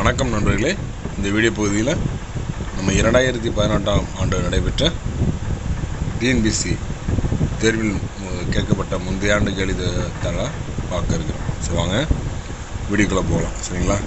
வணக்கம் நண்பர்களே இந்த வீடியோ பகுதியில் நம்ம இரண்டாயிரத்தி பதினெட்டாம் ஆண்டு நடைபெற்ற டிஎன்பிசி தேர்வில் மு- கேட்கப்பட்ட முந்தைய ஆண்டு கேள்வி தர பார்க்க இருக்கிறோம் சரி வாங்க வீடியோக்குள்ளே போகலாம் சரிங்களா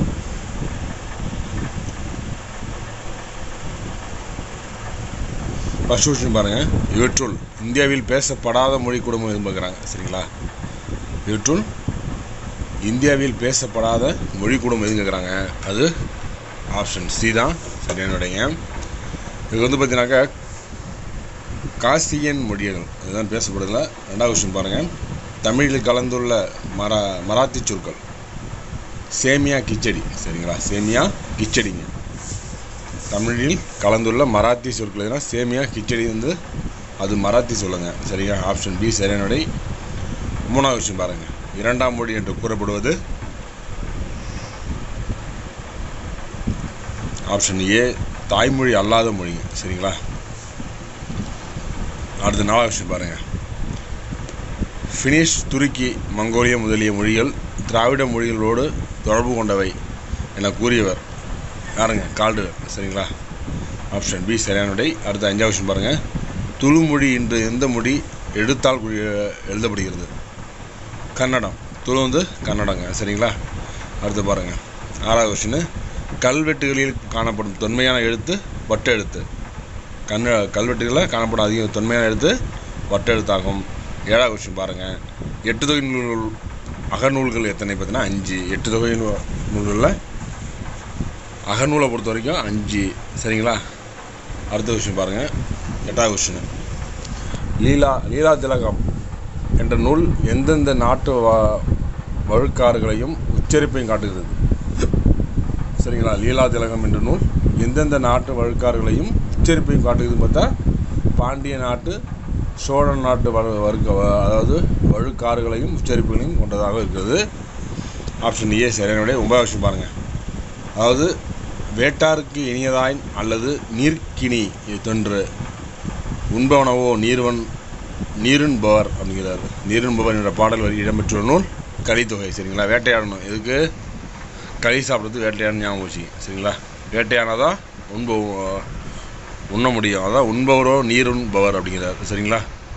ஃபர்ஸ்ட் கொஸ்டின் பாருங்கள் இவற்றுள் இந்தியாவில் பேசப்படாத மொழி குடும்பம் எதுவும் சரிங்களா இவற்றுள் இந்தியாவில் பேசப்படாத மொழி குடும்பம் எதுவும் கேட்குறாங்க அது ஆப்ஷன் சி தான் சரியானுடைங்க இது வந்து பார்த்தீங்கன்னாக்கா காசியன் மொழிகள் இதுதான் பேசப்படுதுல ரெண்டாவது கொஸ்டின் பாருங்கள் தமிழில் கலந்துள்ள மரா மராத்தி சொற்கள் சேமியா கிச்சடி சரிங்களா சேமியா கிச்சடிங்க தமிழில் கலந்துள்ள மராத்தி சொற்கள் எதுனா சேமியா கிச்சடி வந்து அது மராத்தி சொல்லுங்க சரிங்க ஆப்ஷன் பி சரியானுடை மூணாவது விஷயம் பாருங்க இரண்டாம் மொழி என்று கூறப்படுவது ஆப்ஷன் ஏ தாய்மொழி அல்லாத மொழிங்க சரிங்களா அடுத்து நாலாவது விஷயம் பாருங்க ஃபினிஷ் துருக்கி மங்கோலிய முதலிய மொழிகள் திராவிட மொழிகளோடு தொடர்பு கொண்டவை என கூறியவர் யாருங்க கால்டு சரிங்களா ஆப்ஷன் பி சரியான விடை அடுத்த அஞ்சாவது விஷயம் பாருங்க துளு மொழி இன்று எந்த மொழி எழுத்தால் குறி- எழுதப்படுகிறது கன்னடம் துளு வந்து கன்னடங்க சரிங்களா அடுத்து பாருங்க ஆறாவது கொஸ்டின் கல்வெட்டுகளில் காணப்படும் தொன்மையான எழுத்து வட்ட எழுத்து கண்ண கல்வெட்டுகளில் காணப்படும் அதிக தொன்மையான எழுத்து வட்ட எழுத்தாகும் ஏழாவது கொஸ்டின் பாருங்கள் எட்டு தொகை நூல் அகநூல்கள் எத்தனை பார்த்தீங்கன்னா அஞ்சு எட்டு தொகை நூ- நூல்களில் அகநூலை பொறுத்த வரைக்கும் அஞ்சு சரிங்களா அடுத்த விஷயம் பாருங்கள் எட்டாவது கொஸ்டின் லீலா லீலா திலகம் என்ற நூல் எந்தெந்த நாட்டு வ வழுக்காறுகளையும் உச்சரிப்பையும் காட்டுகிறது சரிங்களா லீலா திலகம் என்ற நூல் எந்தெந்த நாட்டு வழுக்காறுகளையும் உச்சரிப்பையும் காட்டுகிறதுன்னு பார்த்தா பாண்டிய நாட்டு சோழ நாட்டு வழு வழுக்க வ- அதாவது வழுக்காறுகளையும் உச்சரிப்புகளையும் கொண்டதாக இருக்கிறது ஆப்ஷன் ஏ சரியான விடை ஒன்பதாவது விஷயம் பாருங்கள் அதாவது வேட்டாருக்கு இனியதாய் அல்லது நீர்க்கினி தொன்று உண்பவனவோ நீர்வன் நீருண்பவர் அப்படிங்கிறார் நீருண்பவர் என்ற பாடல் வரி இடம்பெற்றுள்ள நூல் கலித்தொகை சரிங்களா வேட்டையாடணும் இதுக்கு களி சாப்பிட்றது வேட்டையாடணும் ஞாபகம் வச்சுங்க சரிங்களா வேட்டையானாதான் உண்ப உண்ண முடியும் அதான் உண்பவரோ நீருண்பவர் அப்படிங்கிறார் சரிங்களா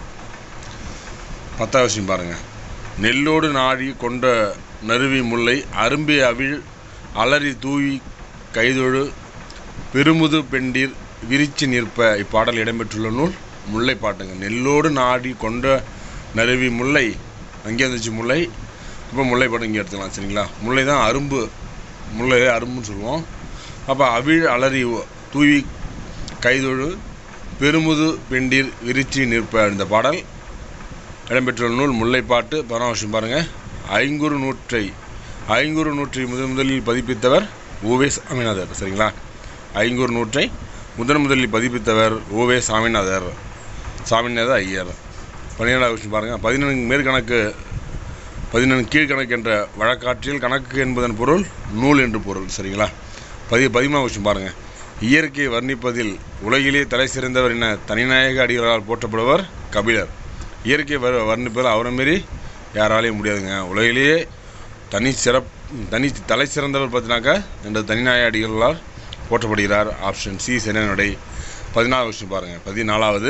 பத்தாவது விஷயம் பாருங்கள் நெல்லோடு நாடி கொண்ட நறுவி முல்லை அரும்பி அவிழ் அலறி தூவி கைதொழு பெருமுது பெண்டீர் விரிச்சு நிற்ப இப்பாடல் இடம்பெற்றுள்ள நூல் முல்லை பாட்டுங்க நெல்லோடு நாடி கொண்ட நறுவி முல்லை அங்கே இருந்துச்சு முல்லை இப்போ முல்லை பாட்டு இங்கே எடுத்துக்கலாம் சரிங்களா முல்லை தான் அரும்பு முல்லை அரும்புன்னு சொல்லுவோம் அப்போ அவிழ் அலறி தூவி கைதொழு பெருமுது பெண்டீர் விரிச்சி நிற்ப இந்த பாடல் இடம்பெற்றுள்ள நூல் முல்லைப்பாட்டு பரமவசம் பாருங்க ஐங்குறு நூற்றை ஐங்குறு நூற்றை முதன் முதலில் பதிப்பித்தவர் ஓவே சாமிநாதர் சரிங்களா ஐங்குறு நூற்றை முதன் முதலில் பதிப்பித்தவர் ஓவே சாமிநாதர் சாமிநாத ஐயர் பன்னிரெண்டாவது விஷயம் பாருங்கள் பதினொன்று மேற்கணக்கு பதினொன்று கீழ்கணக்கு என்ற வழக்காற்றில் கணக்கு என்பதன் பொருள் நூல் என்று பொருள் சரிங்களா பதி பதிமூணாவது விஷயம் பாருங்கள் இயற்கையை வர்ணிப்பதில் உலகிலே தலை சிறந்தவர் என தனிநாயக அடிகளால் போற்றப்படுவர் கபிலர் இயற்கை வர் வர்ணிப்பதில் அவரை மாரி யாராலையும் முடியாதுங்க உலகிலேயே தனி சிறப் தனி தலை சிறந்தவர் பார்த்தினாக்கா என்ற தனிநாயக அடிகளால் போற்றப்படுகிறார் ஆப்ஷன் சி சென்னனுடை பதினாலாவது விஷயம் பாருங்கள் பதினாலாவது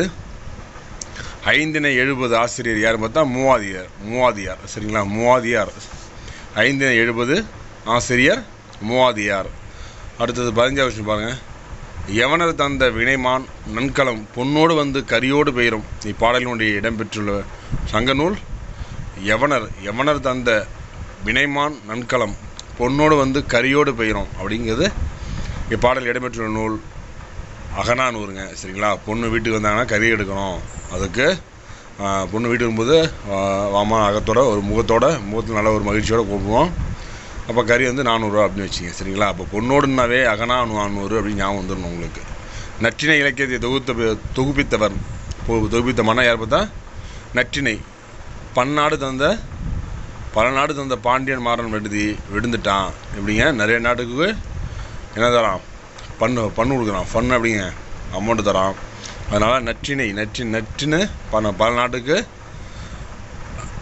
ஐந்தினை எழுபது ஆசிரியர் யார் பார்த்தா மூவாதியார் மூவாதியார் சரிங்களா மூவாதியார் ஐந்தினை எழுபது ஆசிரியர் மூவாதியார் அடுத்தது பதினஞ்சாவது விஷயம் பாருங்கள் யவனர் தந்த வினைமான் நன்கலம் பொன்னோடு வந்து கரியோடு பெயரும் இப்பாடலினுடைய இடம்பெற்றுள்ள சங்க நூல் யவனர் யவனர் தந்த வினைமான் நன்கலம் பொன்னோடு வந்து கரியோடு பெயரும் அப்படிங்கிறது இப்பாடல் இடம்பெற்றுள்ள நூல் அகனானூருங்க சரிங்களா பொண்ணு வீட்டுக்கு வந்தாங்கன்னா கறி எடுக்கணும் அதுக்கு ஆ, பொண்ணு வீட்டுக்கு வரும்போது ஆ, வாமா அகத்தோட ஒரு முகத்தோட முகத்தில் நல்ல ஒரு மகிழ்ச்சியோட கூப்பிடுவோம் அப்போ கறி வந்து நானூறுரூவா அப்படின்னு வச்சுங்க சரிங்களா அப்போ பொண்ணோடுனாவே அகனா நானூறு அப்படின்னு ஞாபகம் வந்துடணும் உங்களுக்கு நற்றினை இலக்கியத்தை தொகுத்த தொகுப்பித்தவர் பொ- தொகுப்பித்த மன்னர் யார் பார்த்தா நற்றினை பன்னாடு தந்த பல நாடு தந்த பாண்டியன் மாறன் விடுதி விழுந்துட்டான் எப்படிங்க நிறைய நாட்டுக்கு என்ன தரான் பண்ணு பண்ணு கொடுக்குறான் ஃபன் அப்படிங்க அமௌண்ட்டு தரான் அதனால் நற்றினை நற்றி நற்றின்னு பண பல நாட்டுக்கு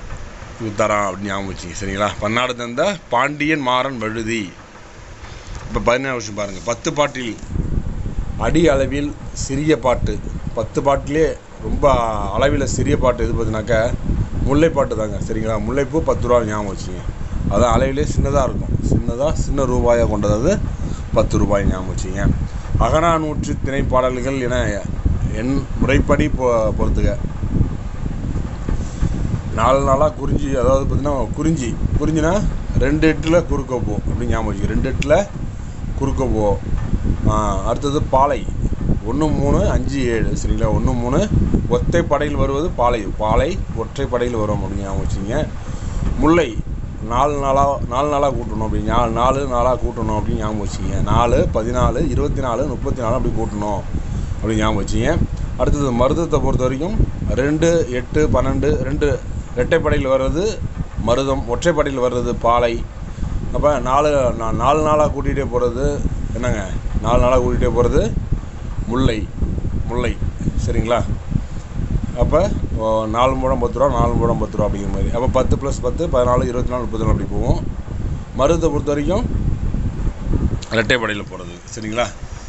இது தரான் அப்படின்னு ஞாபகம் வச்சுங்க சரிங்களா பன்னாடு தந்த பாண்டியன் மாறன் வழுதி இப்போ பதினேழு வருஷம் பாருங்கள் பத்து பாட்டில் அடி அளவில் சிறிய பாட்டு பத்து பாட்டிலே ரொம்ப அளவில் சிறிய பாட்டு எது பார்த்தீங்கன்னாக்கா முல்லைப்பாட்டு தாங்க சரிங்களா முல்லைப்பூ பத்து ரூபா ஞாபகம் வச்சுங்க அதான் அளவிலே சின்னதாக இருக்கும் சின்னதாக சின்ன ரூபாயாக கொண்டது அது பத்து ரூபாய் ஞாபகம் வச்சுங்க அகநானூற்று திணை பாடல்கள் என என் முறைப்படி பொ பொறுத்துக நாலு நாளாக குறிஞ்சி அதாவது பார்த்தீங்கன்னா குறிஞ்சி குறிஞ்சினா ரெண்டு எட்டில் குறுக்க போ அப்படின்னு ஞாபகம் வச்சுக்க ரெண்டு எட்டில் குறுக்க போ ஆ, அடுத்தது பாலை ஒன்று மூணு அஞ்சு ஏழு சரிங்களா ஒன்று மூணு ஒற்றை படையில் வருவது பாலை பாலை ஒற்றை படையில் வரும் அப்படின்னு ஞாபகம் வச்சுங்க முல்லை நாலு நாளாக நாலு நாளாக கூட்டணும் அப்படி நாலு நாலு நாளாக கூட்டணும் அப்படின்னு ஞாபகம் வச்சுங்க நாலு பதினாலு இருபத்தி நாலு முப்பத்தி நாலு அப்படி கூட்டணும் அப்படின்னு ஞாபகம் வச்சுங்க அடுத்தது மருதத்தை பொறுத்த வரைக்கும் ரெண்டு எட்டு பன்னெண்டு ரெண்டு இரட்டைப்படையில் வர்றது மருதம் ஒற்றைப்படையில் வர்றது பாலை அப்போ நாலு நா- நாலு நாளாக கூட்டிகிட்டே போகிறது என்னங்க நாலு நாளாக கூட்டிகிட்டே போகிறது முல்லை முல்லை சரிங்களா அப்போ நாலு மூடம் பத்து ரூபா நாலு மூடம் பத்து ரூபா அப்படிங்கிற மாதிரி அப்போ பத்து ப்ளஸ் பத்து பதினாலு இருபத்தி நாலு முப்பத்தி நாலு அப்படி போவோம் மருதத்தை பொறுத்த வரைக்கும் இரட்டைப்படையில் போகிறது சரிங்களா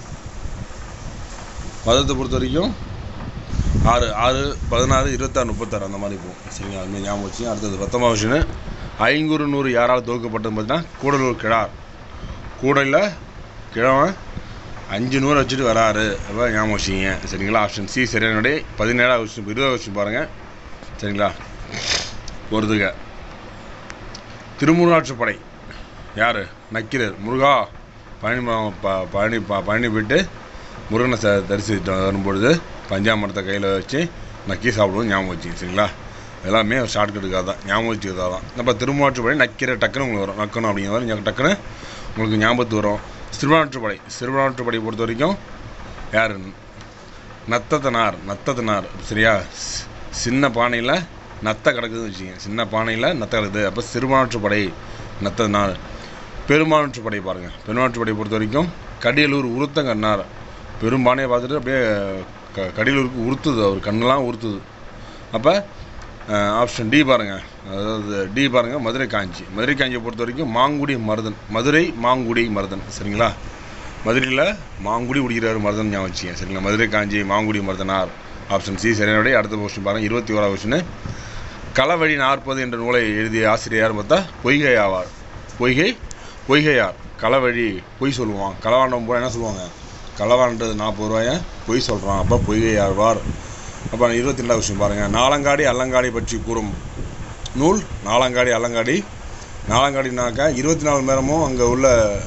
மதத்தை பொறுத்த வரைக்கும் ஆறு ஆறு பதினாறு இருபத்தாறு முப்பத்தாறு அந்த மாதிரி போகும் சரிங்களா அது மாதிரி ஞாபகம் வச்சு அடுத்தது பத்தொம்பது விஷயம் ஐங்குறு நூறு யாரால் துவக்கப்பட்டது பார்த்தீங்கன்னா கூடலூர் கிழார் கூடையில் கிழவன் அஞ்சு நூறு வச்சுட்டு வராரு அப்போ ஞாபகம் வச்சுங்க சரிங்களா ஆப்ஷன் சி சரியானுடைய பதினேழாவது வருஷம் இருபது வருஷம் பாருங்கள் சரிங்களா பொறுத்துக்க திருமுருகாற்று படை யார் நக்கீரர் முருகா பழனி ம- ப- பழனி ப- பழனி போயிட்டு முருகனை ச தரிசிட்டு வரும்பொழுது பஞ்சாமரத்தை கையில் வச்சு நக்கி சாப்பிடுவோம் ஞாபகம் வச்சுங்க சரிங்களா எல்லாமே ஷார்ட்கட்டுக்காக தான் ஞாபகம் வச்சுக்கிறதா தான் நம்ம திருமாற்றுப்படை நக்கீரை டக்குன்னு உங்களுக்கு வரும் நக்கணும் அப்படிங்கிற மாதிரி ஞா- டக்குன்னு உங்களுக்கு ஞாபகத்து வரும் சிறுபான்ற்றுப்படை சிறுபான்ற்றுப்படை பொறுத்த வரைக்கும் யார் நத்தத்தனார் நத்தத்தனார் சரியா சி- சின்ன பானையில் நத்தை கிடக்குதுன்னு வச்சுங்க சின்ன பானையில் நத்தை கிடக்குது அப்போ சிறுபான்ற்றுப்படை நத்தனார் பெருமாற்றுப்படை பாருங்கள் பெருமாற்றுப்படை பொறுத்த வரைக்கும் கடியலூர் உருத்தங்கண்ணார் பெரும்பானையை பார்த்துட்டு அப்படியே க கடியலூருக்கு உறுத்துது அவர் கண்ணெல்லாம் உறுத்துது அப்போ ஆப்ஷன் டி பாருங்கள் அதாவது டி பாருங்கள் மதுரை காஞ்சி மதுரை காஞ்சியை பொறுத்த வரைக்கும் மாங்குடி மருதன் மதுரை மாங்குடி மருதன் சரிங்களா மதுரையில் மாங்குடி குடிக்கிறாரு மருதன் ஞாபகம் வச்சுங்க சரிங்களா மதுரை காஞ்சி மாங்குடி மருதனார் ஆப்ஷன் சி சரியானுடைய அடுத்த கொஸ்டின் பாருங்கள் இருபத்தி ஓராவது கொஸ்டின் களவழி நாற்பது என்ற நூலை எழுதிய ஆசிரியர் பார்த்தா பொய்கை ஆவார் பொய்கை பொய்கையார் களவழி பொய் சொல்லுவான் களவாண்டம் போய் என்ன சொல்லுவாங்க களவான்றது நாற்பது ரூபாய பொய் சொல்கிறான் அப்போ பொய்கை ஆழ்வார் அப்போ இருபத்தி ரெண்டாவது விஷயம் பாருங்கள் நாலங்காடி அல்லங்காடி பற்றி கூறும் நூல் நாலங்காடி அல்லங்காடி நாலங்காடினாக்கா இருபத்தி நாலு மணி நேரமும் அங்கே உள்ள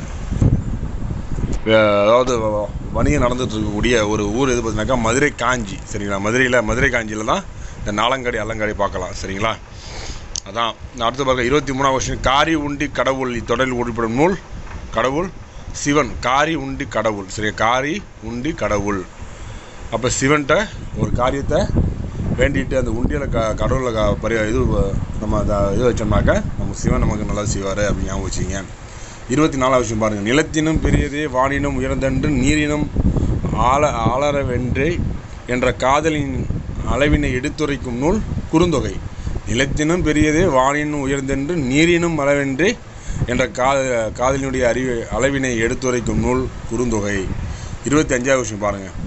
அஹ், அதாவது வ- வணிகம் நடந்துட்டு இருக்கக்கூடிய ஒரு ஊர் எது பார்த்தீங்கன்னாக்கா மதுரை காஞ்சி சரிங்களா மதுரையில் மதுரை காஞ்சியில் தான் இந்த நாலங்காடி அல்லங்காடி பார்க்கலாம் சரிங்களா அதான் நான் அடுத்து பார்க்க இருபத்தி மூணாவது வருஷம் காரி உண்டி கடவுள் இத்தொடரில் உள்படும் நூல் கடவுள் சிவன் காரி உண்டி கடவுள் சரியா காரி உண்டி கடவுள் அப்போ சிவன்கிட்ட ஒரு காரியத்தை வேண்டிட்டு அந்த உண்டியில் க கடவுளில் க பரி இது வ- நம்ம அதை இது வச்சோம்னாக்கா நம்ம சிவன் நமக்கு நல்லா செய்வார் அப்படின்னு ஞாபகம் வச்சுங்க இருபத்தி நாலாவது விஷயம் பாருங்கள் நிலத்தினும் பெரியதே வானினும் உயர்ந்தன்று நீரினும் ஆழ ஆளரவென்றே என்ற காதலின் அளவினை எடுத்துரைக்கும் நூல் குறுந்தொகை நிலத்தினும் பெரியதே வானினும் உயர்ந்தென்று நீரினும் அளவென்றே என்ற காத காதலினுடைய அறிவு அளவினை எடுத்துரைக்கும் நூல் குறுந்தொகை இருபத்தி அஞ்சாவது விஷயம் பாருங்கள்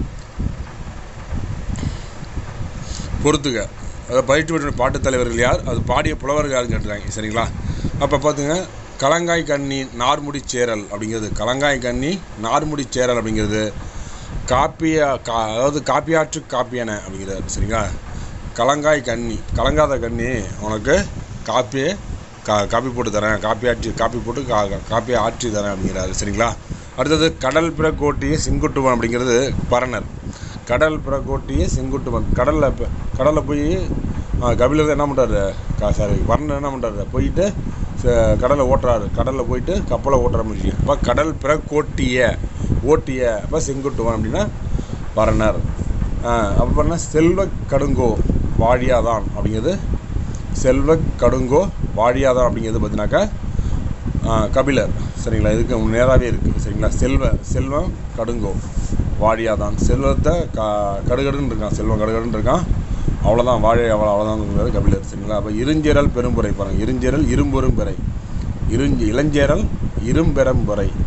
பொறுத்துக அதை பயிற்று பெற்ற பாட்டுத் தலைவர்கள் யார் அது பாடிய புலவர்கள் யாருன்னு கேட்டுறாங்க சரிங்களா அப்போ பார்த்துங்க கலங்காய் கண்ணி நார்முடி சேரல் அப்படிங்கிறது கலங்காய் கண்ணி நார்முடி சேரல் அப்படிங்கிறது காப்பிய கா அதாவது காப்பியாற்று காப்பியன அப்படிங்கிறார் சரிங்களா கலங்காய் கண்ணி கலங்காத கண்ணி உனக்கு காப்பியை கா காப்பி போட்டு தரேன் காப்பி ஆற்றி காப்பி போட்டு கா காப்பியை ஆற்றி தரேன் அப்படிங்கிறாரு சரிங்களா அடுத்தது கடல் பிறக்கோட்டிய செங்குட்டுவன் அப்படிங்கிறது பரணர் கடல் பிறக்கோட்டிய செங்குட்டுவன் கடலில் இப்போ கடலில் போய் கபிலர் என்ன பண்ணுறாரு கா சாரி வர்ணன் என்ன பண்ணுறாரு போயிட்டு ச- கடலை ஓட்டுறாரு கடலில் போயிட்டு கப்பலை ஓட்டுற முடியும் அப்போ கடல் பிறக்கோட்டிய ஓட்டிய அப்போ செங்குட்டுவன் அப்படின்னா வரணர் அப்போ பண்ண செல்வ கடுங்கோ வாழியாதான் அப்படிங்கிறது செல்வ கடுங்கோ வாழியாதான் அப்படிங்கிறது பார்த்தீங்கன்னாக்கா ஆ, கபிலர் சரிங்களா இதுக்கு நேராகவே இருக்குது சரிங்களா செல்வ செல்வம் கடுங்கோ வாழியாதான் செல்வத்தை க கடுகடுன்னு இருக்கான் செல்வம் கடுகடுன்னு இருக்கான் அவ்வளோதான் வாழை அவ்வளோ அவ்வளோதான் கபிலர் சரிங்களா அப்போ இருஞ்சேரல் பெரும்புரை பாருங்கள் இருஞ்சேரல் இரும்பெரும் பிறை இருஞ்சி இளஞ்சேரல் இரும்பெரும்புரை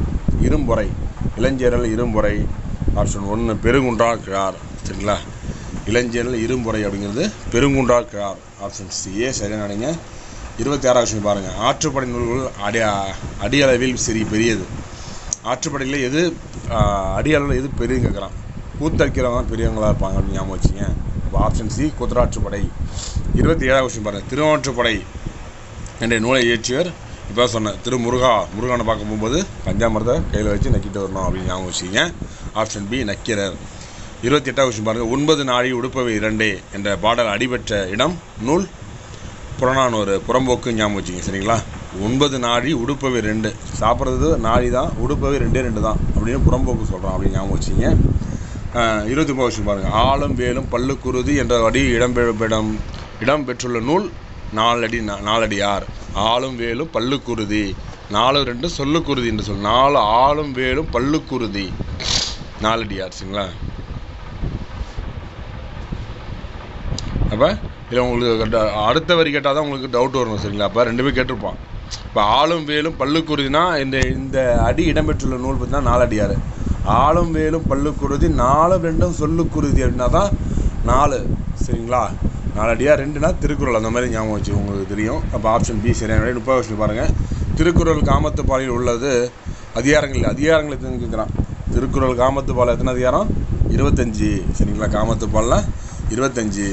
இரும்பொறை இளஞ்சேரல் இரும்பொறை ஆப்ஷன் ஒன்று பெருங்குன்றால் கிழார் சரிங்களா இளஞ்சேரல் இரும்பொறை அப்படிங்கிறது பெருங்குன்றால் கிழார் ஆப்ஷன் சி ஏ சரியானீங்க இருபத்தி ஆறாவது விஷயம் பாருங்கள் ஆற்றுப்படை நூல்கள் அடி அடியளவில் சரி பெரியது ஆற்றுப்படையில் எது ஆஹ், அடியளவில் எது பெரியதுன்னு கேட்குறான் கூத்தடிக்கிறவங்க தான் பெரியவங்களா இருப்பாங்க அப்படின்னு ஞாபகம் வச்சுங்க அப்போ ஆப்ஷன் சி குதிராற்றுப்படை இருபத்தி ஏழாவது விஷயம் பாருங்கள் திருவாற்றுப்படை என்ற நூலை இயற்றியவர் இப்போ சொன்னேன் திரு முருகா முருகனை பார்க்க போகும்போது பஞ்சாமிரத்தை கையில் வச்சு நக்கிட்டு வரணும் அப்படின்னு ஞாபகம் வச்சுங்க ஆப்ஷன் பி நக்கீரர் இருபத்தி எட்டாவது விஷயம் பாருங்கள் ஒன்பது நாழி உடுப்பவை இரண்டே என்ற பாடல் அடிபெற்ற இடம் நூல் புறநானூறு புறம்போக்கு ஞாபகம் வச்சுங்க சரிங்களா ஒன்பது நாழி உடுப்பவை ரெண்டு சாப்பிட்றது நாழி தான் உடுப்பவை ரெண்டே ரெண்டு தான் அப்படின்னு புறம்போக்கு சொல்கிறான் அப்படின்னு ஞாபகம் வச்சுங்க இருபத்தி ஒன்பது விஷயம் பாருங்கள் ஆளும் வேலும் பல்லுக்குருதி என்ற அடி இடம்பெறும் இடம் பெற்றுள்ள நூல் நாலடி நா- நாலடியார் ஆளும் வேலும் பல்லுக்குருதி நாலு ரெண்டு சொல்லுக்குருதி என்று சொல் நாலு ஆளும் வேலும் பல்லுக்குருதி நாலடியார் சரிங்களா அப்போ இதில் உங்களுக்கு ட- அடுத்த வரி கேட்டால் தான் உங்களுக்கு டவுட் வரும் சரிங்களா அப்போ ரெண்டு பேர் கேட்டிருப்பான் இப்போ ஆளும் வேலும் பல்லுக்குருதினா இந்த இந்த அடி இடம்பெற்றுள்ள நூல் பார்த்தீங்கன்னா நாலடியார் ஆளும் வேலும் பல்லுக்குருதி நாலு ரெண்டும் சொல்லுக்குருதி அப்படின்னா தான் நாலு சரிங்களா நாலடியார் ரெண்டுனா திருக்குறள் அந்த மாதிரி ஞாபகம் வச்சு உங்களுக்கு தெரியும் அப்போ ஆப்ஷன் பி சரியான விடை. முப்பது வருஷம் பாருங்கள் திருக்குறள் காமத்து பாலில் உள்ளது அதிகாரங்கள் அதிகாரங்கள் எத்தனை கேட்குறான் திருக்குறள் காமத்து பால் எத்தனை அதிகாரம் இருபத்தஞ்சி சரிங்களா காமத்து பாலில் இருபத்தஞ்சி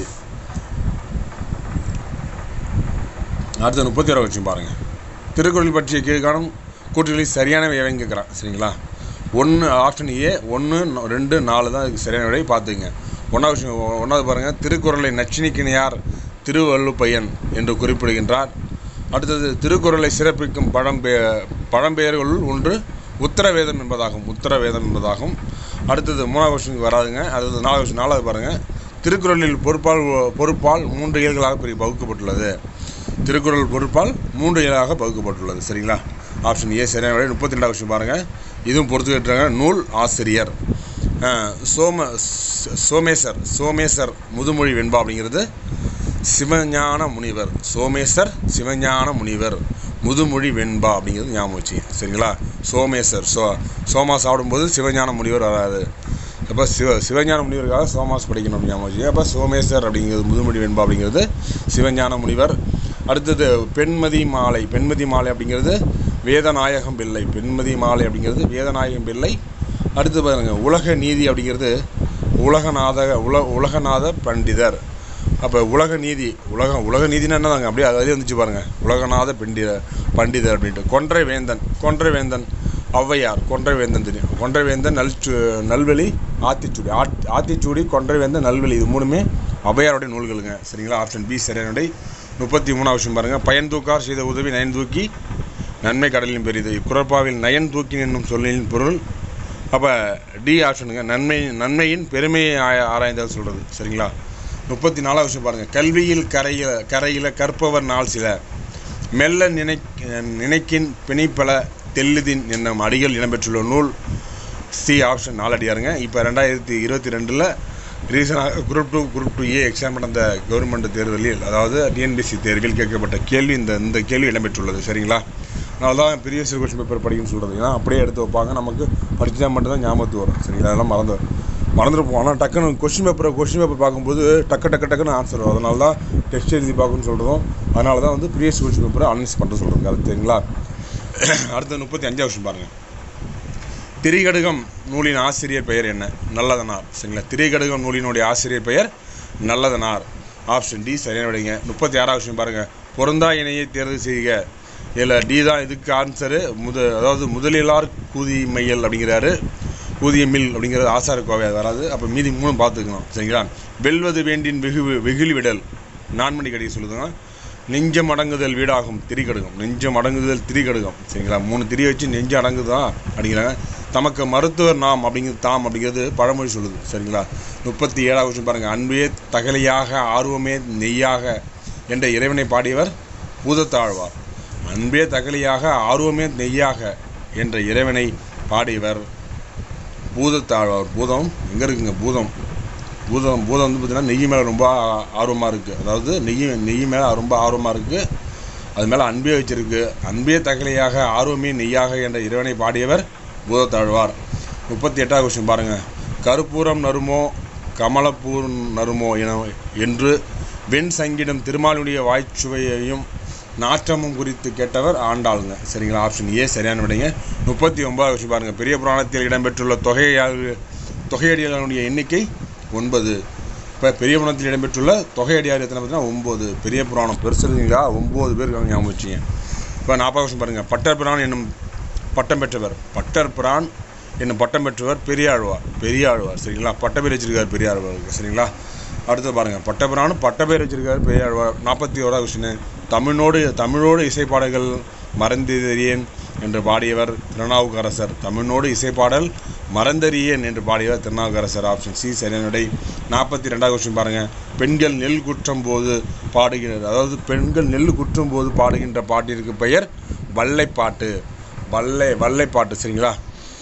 அடுத்த முப்பத்தி ஓராவது விஷயம் பாருங்கள் திருக்குறள் பற்றிய கீழ்காணும் கூற்றுகளை சரியானவை எவைன்னு கேட்குறான் சரிங்களா ஒன்று ஆப்ஷன் ஏ ஒன்று ரெண்டு நாலு தான் இதுக்கு சரியான விடை பார்த்துங்க ஒன்றாவது விஷயம் ஒ- ஒன்றாவது பாருங்கள் திருக்குறளை நச்சினிக்கினியார் திருவள்ளுப்பையன் என்று குறிப்பிடுகின்றார் அடுத்தது திருக்குறளை சிறப்பிக்கும் பழம்பெ பழம்பெயர்களுள் ஒன்று உத்தரவேதம் என்பதாகும் உத்தரவேதம் என்பதாகும் அடுத்தது மூணாவது வருஷத்துக்கு வராதுங்க அடுத்தது நாலாவது வருஷம் நாலாவது பாருங்கள் திருக்குறளில் பொறுப்பால் பொறுப்பால் மூன்று இயல்களாக பிரி பகுக்கப்பட்டுள்ளது திருக்குறள் பொறுப்பால் மூன்று இயலாக பகுக்கப்பட்டுள்ளது சரிங்களா ஆப்ஷன் ஏ சரியான விடை முப்பத்தி ரெண்டாவது விஷயம் பாருங்கள் இதுவும் பொறுத்து கேட்டுறாங்க நூல் ஆசிரியர் அஹ், சோம ச- சோமேசர் சோமேசர் முதுமொழி வெண்பா அப்படிங்கிறது சிவஞான முனிவர் சோமேசர் சிவஞான முனிவர் முதுமொழி வெண்பா அப்படிங்கிறது ஞாபகம் வச்சுங்க சரிங்களா சோமேசர் சோ சோமா சாப்பிடும்போது சிவஞான முனிவர் வராது அப்போ சிவ சிவஞான முனிவருக்காக சோமாஸ் படிக்கணும் ஞாபகம் வச்சுங்க அப்போ சோமேசர் அப்படிங்கிறது முதுமொழி வெண்பா அப்படிங்கிறது சிவஞான முனிவர் அடுத்தது பெண்மதி மாலை பெண்மதி மாலை அப்படிங்கிறது வேதநாயகம் பிள்ளை பெண்மதி மாலை அப்படிங்கிறது வேதநாயகம் பிள்ளை அடுத்து பாருங்க உலக நீதி அப்படிங்கிறது உலகநாத உல உலகநாத பண்டிதர் அப்போ உலக நீதி உலக உலக நீதினா என்னதாங்க அப்படியே அதே வந்துச்சு பாருங்க உலகநாத பண்டித பண்டிதர் அப்படின்ட்டு கொன்றை வேந்தன் கொன்றை வேந்தன் ஔவையார் கொன்றை வேந்தன் தெரியும் கொன்றை வேந்தன் நல் நல்வெளி ஆத்திச்சூடி ஆத் ஆத்திச்சூடி கொன்றை வேந்தன் நல்வெளி இது மூணுமே ஔவையாருடைய நூல்களுங்க சரிங்களா ஆப்ஷன் பி சரியான விடை முப்பத்தி மூணாவது விஷயம் பாருங்கள் பயன் தூக்கார் செய்த உதவி நயன் தூக்கி நன்மை கடலின் பெரிது இக்குறப்பாவில் நயன் தூக்கி என்னும் சொல்லின் பொருள் அப்போ டி ஆப்ஷனுங்க நன்மை நன்மையின் பெருமையை ஆய- ஆராய்ந்தது சொல்கிறது சரிங்களா முப்பத்தி நாலாவது விஷயம் பாருங்கள் கல்வியில் கரையில் கரையில் கற்பவர் நாள் சில மெல்ல நினை நினைக்கின் பிணைப்பல தெல்லுதின் என்னும் அடிகள் இடம்பெற்றுள்ள நூல் சி ஆப்ஷன் நாலடியாருங்க இப்போ ரெண்டாயிரத்தி இருபத்தி ரெண்டில் ரீசனாக group two group two A exam நடந்த கவர்மெண்ட் தேர்தலில் அதாவது டிஎன்பிசி தேர்வில் கேட்கப்பட்ட கேள்வி இந்த இந்த கேள்வி இடம்பெற்றுள்ளது சரிங்களா அதனால தான் ப்ரீவியஸ் கொஸ்டின் பேப்பர் படிக்கணும்னு சொல்கிறது ஏன்னா அப்படியே எடுத்து வைப்பாங்க நமக்கு படிச்சா மட்டும்தான் ஞாபகத்துக்கு வரும் சரிங்களா அதெல்லாம் மறந்து மறந்துருப்போம் ஆனால் டக்குன்னு கொஸ்டின் பேப்பரை கொஸ்டின் பேப்பர் பார்க்கும்போது டக்கு டக்கு டக்குன்னு ஆன்சர் வரும் அதனால தான் டெஸ்ட் எழுதி பார்க்கணும்னு சொல்கிறதும் அதனால தான் வந்து ப்ரீவியஸ் கொஸ்டின் பேப்பரை அனலைஸ் பண்ணுறது சொல்கிறது அது சரிங்களா அடுத்த முப்பத்தி அஞ்சாவது விஷயம் பாருங்கள் திரிகடுகம் நூலின் ஆசிரியர் பெயர் என்ன நல்லதனார் சரிங்களா திரிகடுகம் நூலினுடைய ஆசிரியர் பெயர் நல்லதனார் ஆப்ஷன் டி சரியான விடைங்க முப்பத்தி ஆறாவது விஷயம் பாருங்கள் பொருந்தா இணையை தேர்வு செய்க இதில் டி தான் இதுக்கு ஆன்சரு முத அதாவது முதலிலார் கூதிமையல் அப்படிங்கிறாரு கூதியமில் அப்படிங்கிறது ஆசார கோவை அது வராது அப்போ மீதி மூணு பார்த்துக்கலாம் சரிங்களா வெல்வது வேண்டின் வெகு வெகுளி விடல் நான்மணி கடி சொல்லுதுங்க நெஞ்சம் அடங்குதல் வீடாகும் திரிகடுகம் நெஞ்சம் அடங்குதல் திரிகடுகம் சரிங்களா மூணு திரி வச்சு நெஞ்சு அடங்குதா அப்படிங்கிறாங்க தமக்கு மருத்துவர் நாம் அப்படிங்கிறது தாம் அப்படிங்கிறது பழமொழி சொல்லுது சரிங்களா முப்பத்தி ஏழாவது விஷயம் பாருங்கள் அன்பே தகலியாக ஆர்வமே நெய்யாக என்ற இறைவனை பாடியவர் பூதத்தாழ்வார் அன்பே தகலியாக ஆர்வமே நெய்யாக என்ற இறைவனை பாடியவர் பூதத்தாழ்வார் பூதம் எங்கே இருக்குங்க பூதம் பூதம் பூதம் வந்து பார்த்திங்கன்னா நெய் மேலே ரொம்ப ஆர்வமாக இருக்குது அதாவது நெய் நெய் மேலே ரொம்ப ஆர்வமாக இருக்குது அது மேலே அன்பே வச்சிருக்கு அன்பே தகலையாக ஆர்வமே நெய்யாக என்ற இறைவனை பாடியவர் பூதத்தாழ்வார் முப்பத்தி எட்டாவது கொஸ்டின் பாருங்கள் கருப்பூரம் நறுமோ கமலப்பூர் நறுமோ என என்று வெண் சங்கிடம் திருமாலுடைய வாய்ச்சுவையையும் நாற்றமும் குறித்து கேட்டவர் ஆண்டாளுங்க சரிங்களா ஆப்ஷன் ஏ சரியான விடைங்க முப்பத்தி ஒன்பதாவது கொஸ்டின் பாருங்கள் பெரிய புராணத்தில் இடம்பெற்றுள்ள தொகையால் தொகையடியாளனுடைய எண்ணிக்கை ஒன்பது இப்போ பெரிய புராணத்தில் இடம்பெற்றுள்ள தொகையடியார் எத்தனை பார்த்தீங்கன்னா ஒம்பது பெரிய புராணம் பெருசு இல்லைங்களா ஒம்பது பேர் இருக்காங்க ஞாபகம் வச்சுங்க இப்போ நாற்பது வருஷம் பாருங்கள் பட்டர் பிரான் என்னும் பட்டம் பெற்றவர் பட்டர் பிரான் என்னும் பட்டம் பெற்றவர் பெரியாழ்வார் பெரியாழ்வார் சரிங்களா பட்டப்பேர் வச்சிருக்கார் பெரியாழ்வாருக்கு சரிங்களா அடுத்து பாருங்கள் பட்டபிரான் பட்டப்பேர் வச்சிருக்கார் பெரியாழ்வார் நாற்பத்தி ஓராவது கொஸ்டின் தமிழோடு தமிழோடு இசைப்பாடல்கள் மறந்தறியேன் என்று பாடியவர் திருநாவுக்கரசர் தமிழோடு இசைப்பாடல் மறந்தறியேன் என்று பாடியவர் திருநாவுக்கரசர் ஆப்ஷன் சி சரியான விடை நாற்பத்தி ரெண்டாவது கொஸ்டின் பாருங்கள் பெண்கள் நெல் குற்றம் போது பாடுகிறது அதாவது பெண்கள் நெல் குற்றும் போது பாடுகின்ற பாட்டிற்கு பெயர் வல்லைப்பாட்டு வல்லை வல்லைப்பாட்டு சரிங்களா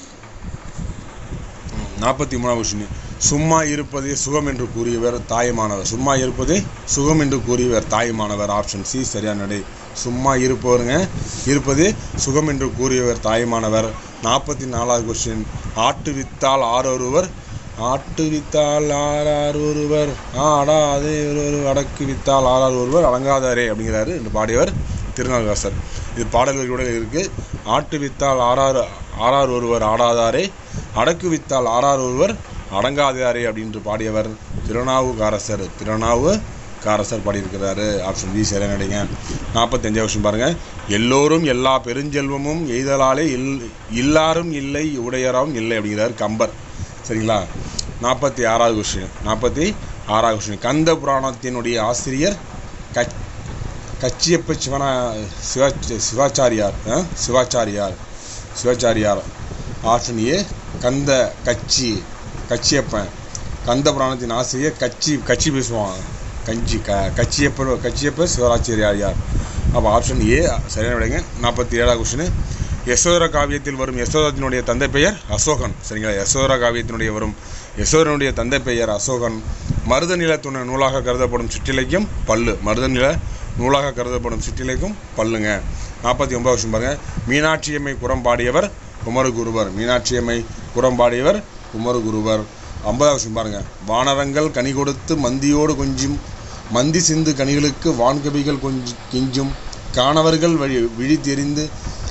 நாற்பத்தி மூணாவது கொஸ்டின் சும்மா இருப்பதே சுகம் என்று கூறியவர் தாயமானவர் சும்மா இருப்பதே சுகம் என்று கூறியவர் தாயமானவர் ஆப்ஷன் சி சரியான விடை சும்மா இருப்பவருங்க இருப்பதே சுகம் என்று கூறியவர் தாயமானவர் நாற்பத்தி நாலாவது கொஸ்டின் ஆட்டு வித்தால் ஆரொருவர் ஆட்டு வித்தால் ஆறார் ஒருவர் ஆடா அதே ஒரு அடக்கு வித்தால் ஆறார் ஒருவர் அடங்காதாரே அப்படிங்கிறாரு என்று பாடியவர் திருநாவுக்கரசர் இது பாடல் வரியோட இருக்கு ஆட்டு வித்தால் ஆறார் ஆறார் ஒருவர் ஆடாதாரே அடக்கு வித்தால் ஆறார் ஒருவர் அடங்காதாரே அப்படின்று பாடியவர் திருநாவுக்காரசர் திருநாவு காரசர் பாடியிருக்கிறாரு ஆப்ஷன் பி சரியான நடிங்க நாற்பத்தஞ்சாவது வருஷம் பாருங்கள் எல்லோரும் எல்லா பெருஞ்செல்வமும் எய்தலாலே இல் இல்லாரும் இல்லை உடையராவும் இல்லை அப்படிங்கிறார் கம்பர் சரிங்களா நாற்பத்தி ஆறாவது கொஸ்டின் நாற்பத்தி ஆறாவது கொஸ்டின் கந்த புராணத்தினுடைய ஆசிரியர் கச் கச்சியப்ப சிவனா சிவா சிவாச்சாரியார் ஆ? சிவாச்சாரியார் சிவாச்சாரியார் ஆப்ஷன் ஏ கந்த கச்சி கச்சியப்பன் கந்த புராணத்தின் ஆசிரியர் கச்சி கச்சி பேசுவான் கஞ்சி க கச்சியப்பர் கச்சியப்பர் சிவராச்சாரியார் அப்போ ஆப்ஷன் ஏ சரியான விடைங்க நாற்பத்தி ஏழாவது கொஸ்டின் யசோதர காவியத்தில் வரும் யசோதரத்தினுடைய தந்தை பெயர் அசோகன் சரிங்களா யசோதர காவியத்தினுடைய வரும் யசோதரனுடைய தந்தை பெயர் அசோகன் மருத நிலத்துணை நூலாக கருதப்படும் சிற்றிலக்கியம் பல்லு மருத நில நூலாக கருதப்படும் சிற்றிலக்கியம் பல்லுங்க நாற்பத்தி ஒன்பது வருஷம் பாருங்க மீனாட்சியம்மை குரம்பாடியவர் குமரகுருவர் மீனாட்சியம்மை குரம்பாடியவர் குமரகுருவர் ஐம்பதாவது வருஷம் பாருங்க வானரங்கள் கனி கொடுத்து மந்தியோடு கொஞ்சும் மந்தி சிந்து கனிகளுக்கு வான்கவிகள் கொஞ்சி கெஞ்சும் காணவர்கள் வழி விழி தெரிந்து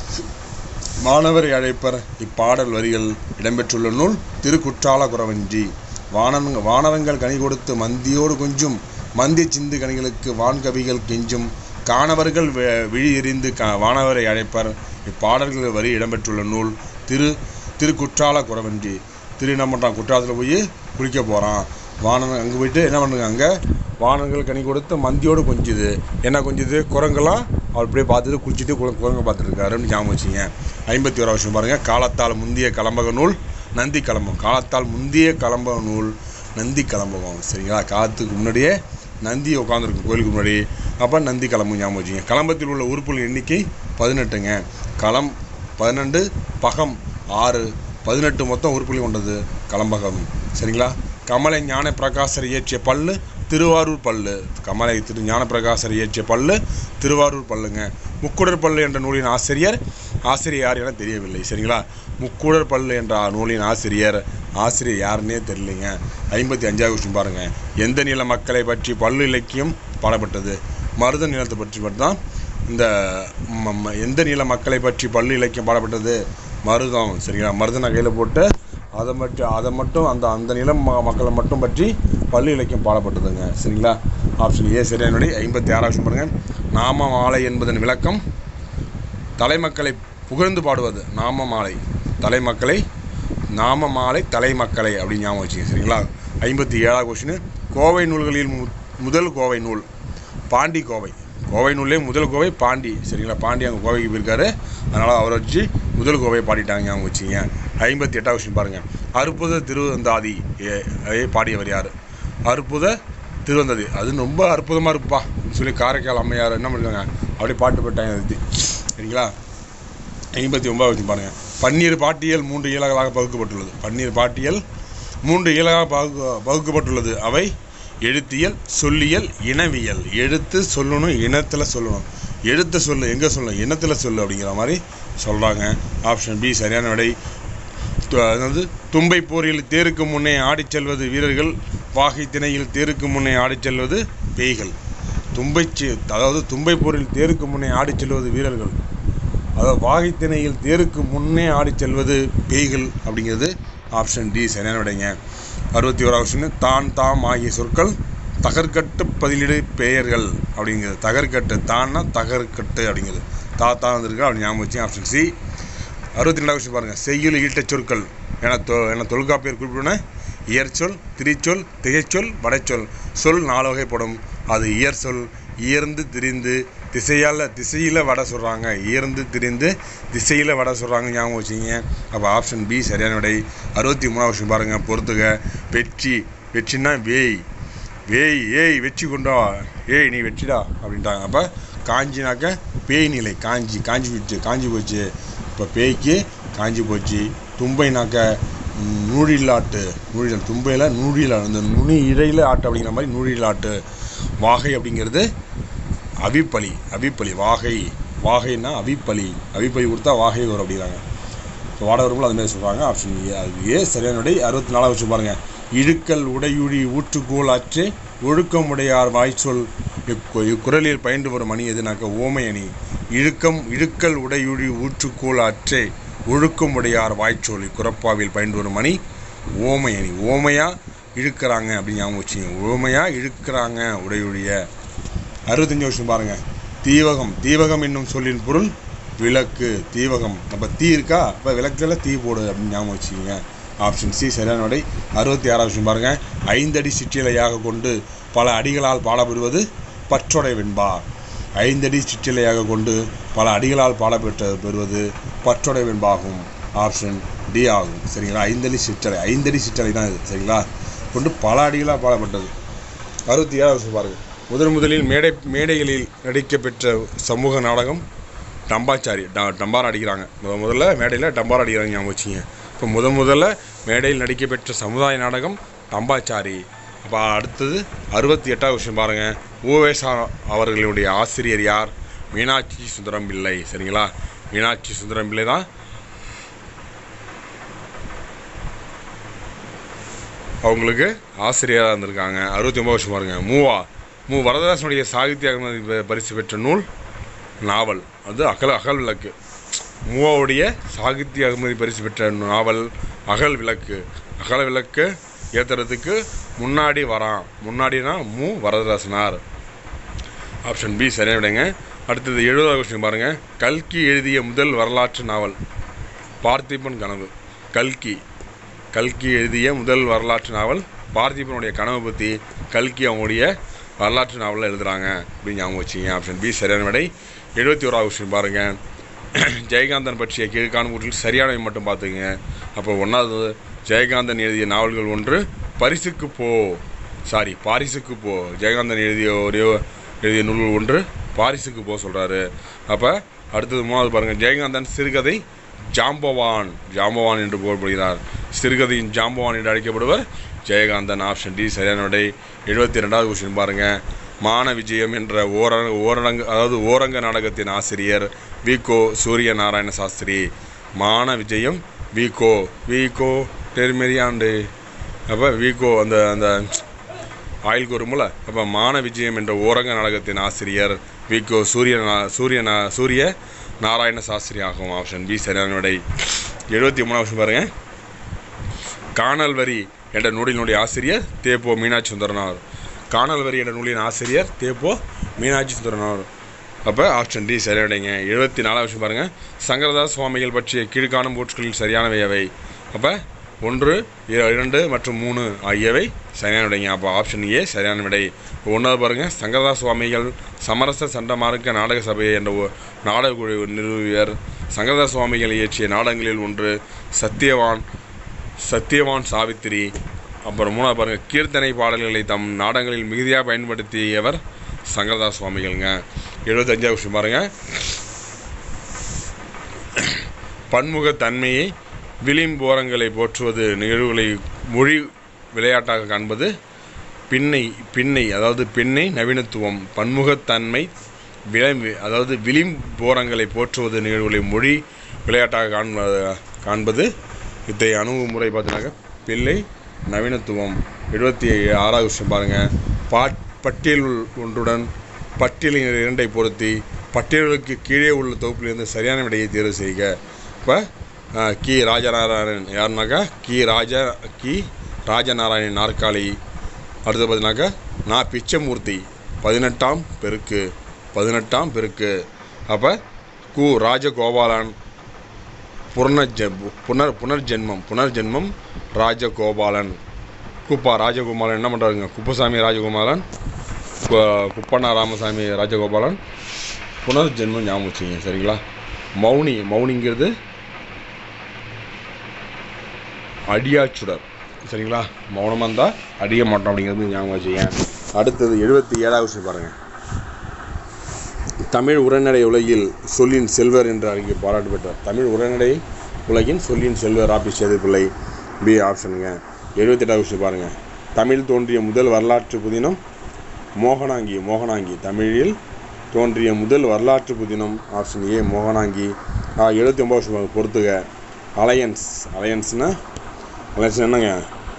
மாணவரை அழைப்பர் இப்பாடல் வரிகள் இடம்பெற்றுள்ள நூல் திருக்குற்றால குறவஞ்சி வானங்க வானரங்கள் கனி கொடுத்து மந்தியோடு கொஞ்சும் மந்தி சிந்து கனிகளுக்கு வான்கவிகள் கெஞ்சும் காணவர்கள் வி- விழி எறிந்து க வானவரை அழைப்பர் இப்பாடல்கள் வரி இடம்பெற்றுள்ள நூல் திரு திருக்குற்றால குறவஞ்சி திரு என்ன பண்ணுறான் குற்றாலத்தில் போய் குளிக்க போகிறான் வானன் அங்கே போயிட்டு என்ன பண்ணுங்க அங்கே வானங்கள் கனி கொடுத்து மந்தியோடு கொஞ்சுது என்ன கொஞ்சுது குரங்கெல்லாம் அவர் அப்படியே பார்த்துட்டு குளிச்சுட்டு குர குரங்க பார்த்துருக்காருன்னு ஞாபகம் வச்சுங்க ஐம்பத்தி ஓரா வருஷம் பாருங்கள் காலத்தால் முந்திய கலம்பக நூல் நந்தி கலம்பகம் காலத்தால் முந்திய கலம்பக நூல் நந்தி கலம்பகம் சரிங்களா காலத்துக்கு முன்னாடியே நந்தி உட்காந்துருக்கும் கோயிலுக்கு முன்னாடி அப்போ நந்தி கலம்பு ஞாபகம் வச்சுங்க கலம்பத்தில் உள்ள உறுப்புகள் எண்ணிக்கை பதினெட்டுங்க களம் பன்னெண்டு பகம் ஆறு பதினெட்டு மொத்தம் உறுப்புகள் கொண்டது கலம்பகம் சரிங்களா கமலை ஞான பிரகாசர் இயற்றிய பல்லு திருவாரூர் பல்லு கமலை திரு ஞான பிரகாசர் இயற்றிய பல்லு திருவாரூர் பல்லுங்க முக்குடர் பல்லு என்ற நூலின் ஆசிரியர் ஆசிரியர் யார் என தெரியவில்லை சரிங்களா முக்குடர் பல்லு என்ற நூலின் ஆசிரியர் ஆசிரியர் யாருன்னே தெரியலைங்க ஐம்பத்தி அஞ்சாவது கொஸ்டின் பாருங்க எந்த நில மக்களை பற்றி பல்லு இலக்கியம் பாடப்பட்டது மருத நிலத்தை பற்றி மட்டும்தான் இந்த ம- ம- எந்த நில மக்களை பற்றி பள்ளி இலக்கியம் பாடப்பட்டது மருதம் சரிங்களா மருதனை கையில் போட்டு அதை மட்டும் அதை மட்டும் அந்த அந்த நில ம- மக்களை மட்டும் பற்றி பள்ளி இலக்கியம் பாடப்பட்டதுங்க சரிங்களா ஆப்ஷன் ஏ சரியானபடி ஐம்பத்தி ஆறாவது பாருங்க நாம மாலை என்பதன் விளக்கம் தலைமக்களை புகழ்ந்து பாடுவது நாம மாலை தலைமக்களை நாம மாலை தலைமக்களை அப்படின்னு ஞாபகம் வச்சுங்க சரிங்களா ஐம்பத்தி ஏழாவது கொஸ்டின் கோவை நூல்களில் மு முதல் கோவை நூல் பாண்டி கோவை கோவை நூல்லே முதல் கோவை பாண்டி சரிங்களா பாண்டி அங்கே கோவைக்கு போயிருக்காரு அதனால் அவரை வச்சு முதல் கோவை பாடிட்டாங்க ஞாபகம் வச்சுங்க ஐம்பத்தி எட்டாவது கொஸ்டின் பாருங்கள் அற்புத திருவந்தாதி ஏ ஏ பாடியவர் யார் அற்புத திருவந்தாதி அது ரொம்ப அற்புதமாக இருக்குப்பா அப்படின்னு சொல்லி காரைக்கால் அம்மையார் என்ன பண்ணிருக்காங்க அப்படியே பாட்டு போட்டாங்க அது சரிங்களா ஐம்பத்தி ஒன்பதாவது வச்சு பாருங்க பன்னீர் பாட்டியல் மூன்று இயல்களாக பகுக்கப்பட்டுள்ளது பன்னீர் பாட்டியல் மூன்று இயலாக பகு பகுக்கப்பட்டுள்ளது அவை எழுத்தியல் சொல்லியல் இனவியல் எழுத்து சொல்லணும் இனத்தில் சொல்லணும் எழுத்து சொல்லு எங்கே சொல்லணும் இனத்தில் சொல்லு அப்படிங்கிற மாதிரி சொல்கிறாங்க ஆப்ஷன் பி சரியான விடை து- அதாவது தும்பை போரில் தேருக்கு முன்னே ஆடிச் செல்வது வீரர்கள் வாகை திணையில் தேருக்கு முன்னே ஆடிச் செல்வது பேய்கள் தும்பை சி- அதாவது தும்பை போரில் தேருக்கு முன்னே ஆடிச் செல்வது வீரர்கள் அதாவது வாகை திணையில் தேருக்கு முன்னே ஆடிச் செல்வது பேய்கள் அப்படிங்கிறது ஆப்ஷன் டி சரியான விடைங்க அறுபத்தி ஓராவது கொஸ்டின் தான் தாம் ஆகிய சொற்கள் தகர்கட்டு பதிலீடு பெயர்கள் அப்படிங்கிறது தகர்கட்டு தான்னா தகர்கட்டு அப்படிங்கிறது தா தா வந்திருக்கு அப்படி ஞாபகம் வச்சு ஆப்ஷன் சி அறுபத்தி ரெண்டாவது கொஸ்டின் பாருங்கள் செய்யுள் ஈட்டச் சொற்கள் என தொ என தொல்காப்பியர் குறிப்பிடுன இயற்சொல் திரிச்சொல் திகைச்சொல் வடைச்சொல் சொல் நாலு வகைப்படும் அது இயற் சொல் இயர்ந்து திரிந்து திசையால் திசையில் வடை சொல்கிறாங்க இயர்ந்து திரிந்து திசையில் வடை சொல்கிறாங்க ஞாபகம் வச்சுங்க அப்போ ஆப்ஷன் பி சரியான விடை அறுபத்தி மூணாவது கொஸ்டின் பாருங்கள் பொறுத்துக வெற்றி வெற்றினா வேய் வேய் ஏய் வெற்றி கொண்டா ஏய் நீ வெற்றிடா அப்படின்ட்டாங்க அப்போ காஞ்சினாக்க பேய் நிலை காஞ்சி காஞ்சி போச்சு காஞ்சி போச்சு இப்போ பேய்க்கு காஞ்சி போச்சு தும்பைனாக்க ம், நூழிலாட்டு நூழில் தும்பையில் நூழிலா இந்த நுனி இழையில் ஆட்டு அப்படிங்கிற மாதிரி நூழிலாட்டு வாகை அப்படிங்கிறது அவிப்பலி அவிப்பலி வாகை வாகைன்னா அவிப்பலி அவிப்பலி கொடுத்தா வாகை வரும் அப்படிங்கிறாங்க இப்போ வாடகர்களும் அது மாதிரி சொல்கிறாங்க ஆப்ஷன் ஏ அது ஏ சரியான விடை அறுபத்தி நாலாவது வச்சு பாருங்க இழுக்கல் உடையுழி ஊற்றுக்கோள் ஆற்றே ஒழுக்கம் உடையார் வாய்ச்சொல் இக்கு- இக்குறளில் பயின்று வரும் அணி எதுனாக்க ஓமை அணி இழுக்கம் இழுக்கல் உடையுழி ஊற்றுக்கோள் ஆற்றே ஒழுக்கம் உடையார் வாய்ச்சொல் இக்குறப்பாவில் பயின்று வரும் அணி ஓமை அணி ஓமையா இழுக்கிறாங்க அப்படின்னு ஞாபகம் வச்சுங்க ஓமையா இழுக்கிறாங்க உடையுழிய அறுபத்தஞ்சு வருஷம் பாருங்க தீவகம் தீவகம் என்னும் சொல்லின் பொருள் விளக்கு தீவகம் அப்போ தீ இருக்கா அப்போ விளக்கில் தீ போடு அப்படின்னு ஞாபகம் வச்சுக்கோங்க ஆப்ஷன் சி சரியான விடை அறுபத்தி ஆறாவது விஷயம் பாருங்க ஐந்தடி சிற்றிலையாக கொண்டு பல அடிகளால் பாடப்படுவது பற்றொடை வெண்பா ஐந்தடி சிற்றிலையாக கொண்டு பல அடிகளால் பாடப்பெற்ற பெறுவது பற்றொடை வெண்பாகும் ஆப்ஷன் டி ஆகும் சரிங்களா ஐந்தடி சிற்றலை ஐந்தடி சிற்றலை தான் இது சரிங்களா கொண்டு பல அடிகளால் பாடப்பட்டது அறுபத்தி ஏழாவது வருஷம் பாருங்க முதன் முதலில் மேடை மேடைகளில் நடிக்கப்பெற்ற சமூக நாடகம் டம்பாச்சாரி ட டம்பார் அடிக்கிறாங்க முத முதல்ல மேடையில் டம்பார் அடிக்கிறாங்க ஞாபகம் வச்சுங்க இப்போ முத முதல்ல மேடையில் நடிக்கப்பெற்ற சமுதாய நாடகம் டம்பாச்சாரி அப்போ அடுத்தது அறுபத்தி எட்டாவது விஷயம் பாருங்கள் ஓவேசா அவர்களுடைய ஆசிரியர் யார் மீனாட்சி சுந்தரம் பிள்ளை சரிங்களா மீனாட்சி சுந்தரம் பிள்ளை தான் அவங்களுக்கு ஆசிரியராக இருந்திருக்காங்க அறுபத்தி ஒன்பது வருஷம் பாருங்க மூவா மு வரதராசனுடைய சாகித்ய அகாதமி ப- பரிசு பெற்ற நூல் நாவல் அது அகல் அகல் விளக்கு மூவாவுடைய சாகித்ய அகமதி பரிசு பெற்ற நாவல் அகல் விளக்கு அகல் விளக்கு ஏற்றுறதுக்கு முன்னாடி வரான் முன்னாடினா மு வரதராசனார் ஆப்ஷன் பி சரியா விடுங்க அடுத்தது எழுபதாவது கொஸ்டின் பாருங்க கல்கி எழுதிய முதல் வரலாற்று நாவல் பார்த்திபன் கனவு கல்கி கல்கி எழுதிய முதல் வரலாற்று நாவல் பார்த்திபனுடைய கனவை பற்றி கல்கி அவங்களுடைய வரலாற்று நாவலில் எழுதுறாங்க அப்படின்னு ஞாபகம் வச்சிங்க ஆப்ஷன் பி சரியான விடை எழுபத்தி ஓராவது கொஸ்டின் பாருங்கள் ஜெயகாந்தன் பற்றிய கீழ்காணும் கூற்றில் சரியானவை மட்டும் பார்த்துங்க அப்போ ஒன்றாவது ஜெயகாந்தன் எழுதிய நாவல்கள் ஒன்று பரிசுக்கு போ சாரி பாரிசுக்கு போ ஜெயகாந்தன் எழுதிய ஒரே எழுதிய நூல்கள் ஒன்று பாரிசுக்கு போ சொல்கிறாரு அப்போ அடுத்தது மூணாவது பாருங்கள் ஜெயகாந்தன் சிறுகதை ஜாம்பவான் ஜாம்பவான் என்று புகழப்படுகிறார் சிறுகதையின் ஜாம்பவான் என்று அழைக்கப்படுவர் ஜெயகாந்தன் ஆப்ஷன் டி சரியான விடை எழுபத்தி ரெண்டாவது கொஸ்டின் பாருங்கள் மான விஜயம் என்ற ஓரங்க ஓரடங்கு அதாவது ஓரங்க நாடகத்தின் ஆசிரியர் விகோ சூரிய நாராயண சாஸ்திரி மான விஜயம் விகோ விகோ டெர்மெரியாண்டு அப்போ விகோ அந்த அந்த ஆயில் கூறுமுல அப்போ மான விஜயம் என்ற ஓரங்க நாடகத்தின் ஆசிரியர் விகோ சூரிய நா- சூரிய நா- சூரிய நாராயண சாஸ்திரி ஆகும் ஆப்ஷன் பி சரியான விடை எழுபத்தி மூணாவது வருஷம் பாருங்க காணல் வரி என்ற நூலினுடைய ஆசிரியர் தேப்போ மீனாட்சி சுந்தரனார் காணல் வரி என்ற நூலின் ஆசிரியர் தேப்போ மீனாட்சி சுந்தரனார் அப்போ ஆப்ஷன் டி சரியாடைங்க எழுபத்தி நாலாவது விஷயம் பாருங்கள் சங்கரதாஸ் சுவாமிகள் பற்றிய கீழ்காணும் கூற்றுகளில் சரியானவை அவை அப்போ ஒன்று இர- இரண்டு மற்றும் மூணு ஆகியவை சரியான விடைங்க அப்போ ஆப்ஷன் ஏ சரியான விடை ஒன்றாவது பாருங்கள் சங்கரதாஸ் சுவாமிகள் சமரச சண்டமார்க்க நாடக சபை என்ற ஒ- நாடக குழு நிறுவியர் சங்கரதாஸ் சுவாமிகள் இயற்றிய நாடகங்களில் ஒன்று சத்தியவான் சத்தியவான் சாவித்திரி அப்புறம் மூணாவது பாருங்கள் கீர்த்தனை பாடல்களை தம் நாடகங்களில் மிகுதியாக பயன்படுத்தியவர் சங்கரதாஸ் சுவாமிகள்ங்க எழுபத்தஞ்சாவது விஷயம் பாருங்கள் பன்முகத்தன்மையை விளிம்போரங்களை போற்றுவது நிகழ்வுகளை மொழி விளையாட்டாக காண்பது பின்னை பின்னை அதாவது பின்னை நவீனத்துவம் பன்முகத்தன்மை விளம்பி அதாவது விளிம்போரங்களை போற்றுவது நிகழ்வுகளை மொழி விளையாட்டாக காண்ப காண்பது இத்தகைய அணுகுமுறை பார்த்தீங்கன்னாக்கா பிள்ளை நவீனத்துவம் எழுபத்தி ஆறாவது விஷயம் பாருங்கள் பாட் பட்டியல் ஒன்றுடன் பட்டியலின் இரண்டை பொருத்தி பட்டியல்களுக்கு கீழே உள்ள தொகுப்பிலிருந்து சரியான விடையை தேர்வு செய்க இப்போ கி ராஜநாராயணன் யாருனாக்கா கி ராஜா கி ராஜநாராயணன் நாற்காலி அடுத்து பார்த்தீங்கன்னாக்கா நான் பிச்சமூர்த்தி பதினெட்டாம் பெருக்கு பதினெட்டாம் பெருக்கு அப்போ கு ராஜகோபாலன் புனர்ஜ புனர் புனர்ஜென்மம் புனர்ஜென்மம் ராஜகோபாலன் குப்பா ராஜகோபாலன் என்ன பண்ணுறாருங்க குப்புசாமி ராஜகோபாலன் கு- குப்பண்ணா ராமசாமி ராஜகோபாலன் புனர்ஜென்மம் ஞாபகம் வச்சுங்க சரிங்களா மௌனி மௌனிங்கிறது அடியாச்சுடர் சரிங்களா மௌனமாக இருந்தால் அடிய மாட்டோம் அப்படிங்கிறது ஞாபகம் வச்சுங்க அடுத்தது எழுபத்தி ஏழாவது விஷயம் பாருங்கள் தமிழ் உரைநடை உலகில் சொல்லின் செல்வர் என்று அறிக்கை பாராட்டு பெற்றார் தமிழ் உரைநடை உலகின் சொல்லின் செல்வர் ஆபி சேதுப்பிள்ளை பி ஆப்ஷனுங்க எழுபத்தெட்டாவது விஷயம் பாருங்கள் தமிழ் தோன்றிய முதல் வரலாற்று புதினம் மோகனாங்கி மோகனாங்கி தமிழில் தோன்றிய முதல் வரலாற்று புதினம் ஆப்ஷன் ஏ மோகனாங்கி எழுபத்தி ஒம்பது வருஷம் பாருங்க, பொறுத்துக அலையன்ஸ் அலையன்ஸ்னா அலையன்ஸ் என்னங்க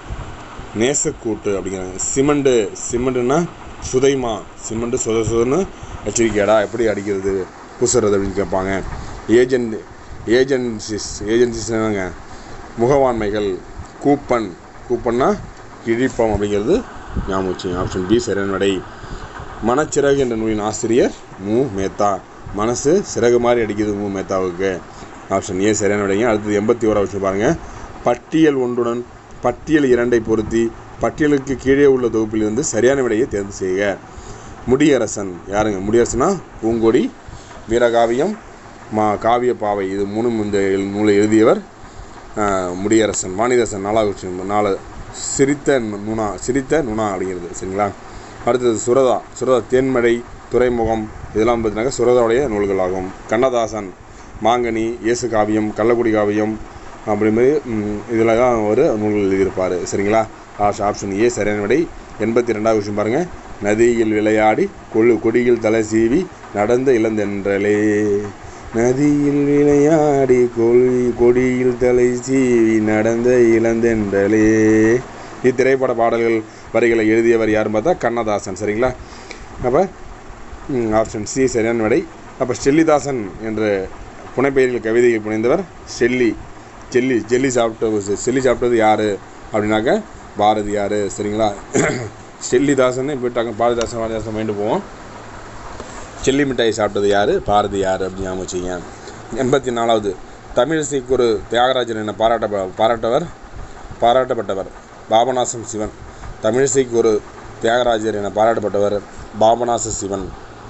நேசக்கூட்டு அப்படிங்கிறாங்க சிமெண்ட்டு சிமெண்ட்டுன்னா சுதைமா சிமெண்ட்டு சுத சுதன்னு எச்சரிக்கையாடா எப்படி அடிக்கிறது பூசுறது அப்படின்னு கேட்பாங்க ஏஜென்ட் ஏஜென்சிஸ் ஏஜென்சிஸ் என்னங்க முகவாண்மைகள் கூப்பன் கூப்பன்னா கிழிப்பம் அப்படிங்கிறது ஞாபகம் வச்சுங்க ஆப்ஷன் பி சரியான விடை மனச்சிறகு என்ற நூலின் ஆசிரியர் மு மேத்தா மனசு சிறகு மாதிரி அடிக்குது மு மேத்தாவுக்கு ஆப்ஷன் ஏ சரியான விடைங்க அடுத்தது எண்பத்தி ஓரா விஷயம் பாருங்கள் பட்டியல் ஒன்றுடன் பட்டியல் இரண்டை பொருத்தி பட்டியலுக்கு கீழே உள்ள தொகுப்பிலிருந்து சரியான விடையை தேர்வு செய்க முடியரசன் யாருங்க முடியரசனா பூங்கொடி வீரகாவியம் மா காவிய பாவை இது மூணும் இந்த எழு- நூலை எழுதியவர் ஆஹ், முடியரசன் வாணிதாசன் நாலாவது விஷயம் நாலு சிரித்த நு- நுணா சிரித்த நுணா அப்படிங்கிறது சரிங்களா அடுத்தது சுரதா சுரதா தேன்மழை துறைமுகம் இதெல்லாம் பார்த்தீங்கன்னா சுரதாவுடைய நூல்கள் ஆகும் கண்ணதாசன் மாங்கனி இயேசு காவியம் கள்ளக்குடி காவியம் அப்படி மாதிரி ம், இதில் தான் ஒரு நூல்கள் எழுதியிருப்பார் சரிங்களா ஆப்ஷன் ஆப்ஷன் ஏ சரியான விடை எண்பத்தி ரெண்டாவது விஷயம் பாருங்கள் நதியில் விளையாடி கொள்ளு கொடியில் தலை சீவி நடந்த இளந்தென்றலே நதியில் விளையாடி கொடி கொடியில் தலை சீவி நடந்த இளந்தென்றலே இத்திரைப்பட பாடல்கள் வரிகளை எழுதியவர் யாருன்னு பார்த்தா கண்ணதாசன் சரிங்களா அப்போ ஆப்ஷன் சி சரியான விடை அப்போ ஷெல்லிதாசன் என்ற புனைப்பெயரில் கவிதையை புனைந்தவர் ஷெல்லி செல்லி ஜெல்லி சாப்பிட்ட செல்லி சாப்பிட்டது யார் அப்படின்னாக்க பாரதியார் சரிங்களா ஷெல்லிதாசன் போயிட்டாங்க பாரதிதாசன் பாரதிதாசன் மைண்டு போவோம் செல்லி மிட்டாய் சாப்பிட்டது யார் பாரதியார் அப்படின்னு ஞாபகம் வச்சுங்க எண்பத்தி நாலாவது தமிழிசைக்கு ஒரு தியாகராஜன் என பாராட்ட பாராட்டவர் பாராட்டப்பட்டவர் பாபநாசம் சிவன் தமிழிசைக்கு ஒரு தியாகராஜர் என பாராட்டப்பட்டவர் பாபநாச சிவன்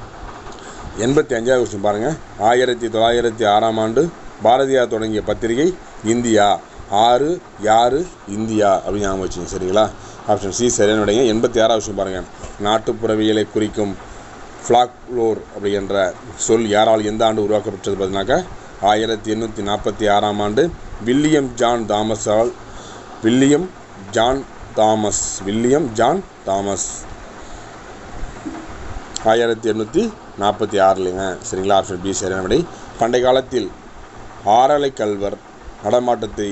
எண்பத்தி அஞ்சாவது விஷயம் பாருங்கள் ஆயிரத்தி தொள்ளாயிரத்தி ஆறாம் ஆண்டு பாரதியார் தொடங்கிய பத்திரிகை இந்தியா ஆறு யாரு இந்தியா அப்படின்னு ஞாபகம் வச்சுங்க சரிங்களா ஆப்ஷன் சி சரியான விடைங்க எண்பத்தி ஆறாவது விஷயம் பாருங்கள் நாட்டுப்புறவியலை குறிக்கும் ஃப்ளாக்லோர் அப்படின்ற சொல் யாரால் எந்த ஆண்டு உருவாக்கப்பட்டது பார்த்தீங்கன்னாக்கா ஆயிரத்தி எண்ணூற்றி நாற்பத்தி ஆறாம் ஆண்டு வில்லியம் ஜான் தாமஸால் William John Thomas William John Thomas ஆயிரத்தி எண்ணூற்றி நாற்பத்தி ஆறுலைங்க சரிங்களா ஆப்ஷன் பி சரியான விடை பண்டைய காலத்தில் ஆரலை கல்வர் நடமாட்டத்தை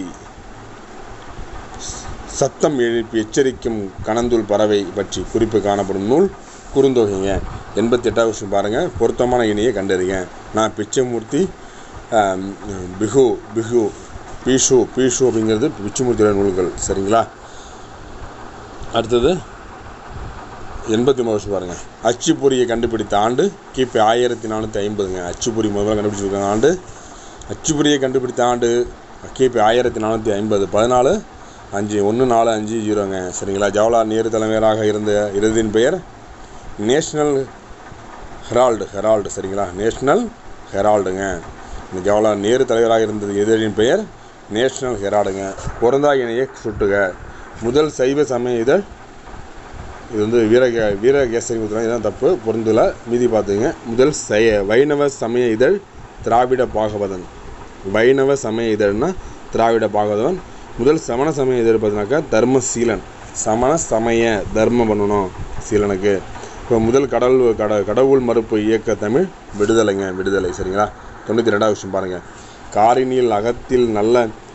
சத்தம் எழுப்பி எச்சரிக்கும் கணந்துள் பறவை பற்றி குறிப்பு காணப்படும் நூல் குறுந்தொகைங்க எண்பத்தி எட்டாவது விஷயம் பாருங்கள் பொருத்தமான இணையை கண்டறிங்க நான் பிச்சைமூர்த்தி ஆம், பிகு பிகு பீஷு பீஷு அப்படிங்கிறது பிச்சைமூர்த்தியோட நூல்கள் சரிங்களா அடுத்தது எண்பத்தி மூணு வருஷம் பாருங்கள் அச்சுப்பொறியை கண்டுபிடித்த ஆண்டு கிபி ஆயிரத்தி நானூற்றி ஐம்பதுங்க அச்சுப்பொறி முதல்ல கண்டுபிடிச்சிருக்க ஆண்டு அச்சுப்பொறியை கண்டுபிடித்த ஆண்டு கிபி ஆயிரத்தி நானூற்றி ஐம்பது பதினாலு அஞ்சு ஒன்று நாலு அஞ்சு ஜீரோங்க சரிங்களா ஜவஹர்லால் நேரு தலைமையராக இருந்த இறுதியின் பெயர் நேஷ்னல் ஹெரால்டு ஹெரால்டு சரிங்களா நேஷ்னல் ஹெரால்டுங்க இந்த ஜவஹர்லால் நேரு தலைவராக இருந்தது இதழின் பெயர் நேஷ்னல் ஹெரால்டுங்க பொருந்தா இணையை சுட்டுக முதல் சைவ சமய இதழ் இது வந்து வீரக வீரகேசரி கொடுத்துருவாங்க இதெல்லாம் தப்பு பொருந்தல மீதி பார்த்துங்க முதல் சய வைணவ சமய இதழ் திராவிட பாகவதன் வைணவ சமய இதழ்னா திராவிட பாகவதன் முதல் சமண சமய இதழ் பார்த்தீங்கன்னாக்கா தர்மசீலன் சமண சமய தர்மம் பண்ணணும் சீலனுக்கு இப்போ முதல் கடல் கட கடவுள் மறுப்பு இயக்க தமிழ் விடுதலைங்க விடுதலை சரிங்களா தொண்ணூற்றி ரெண்டாவது விஷயம் பாருங்கள் காரினியில் அகத்தில் நல்ல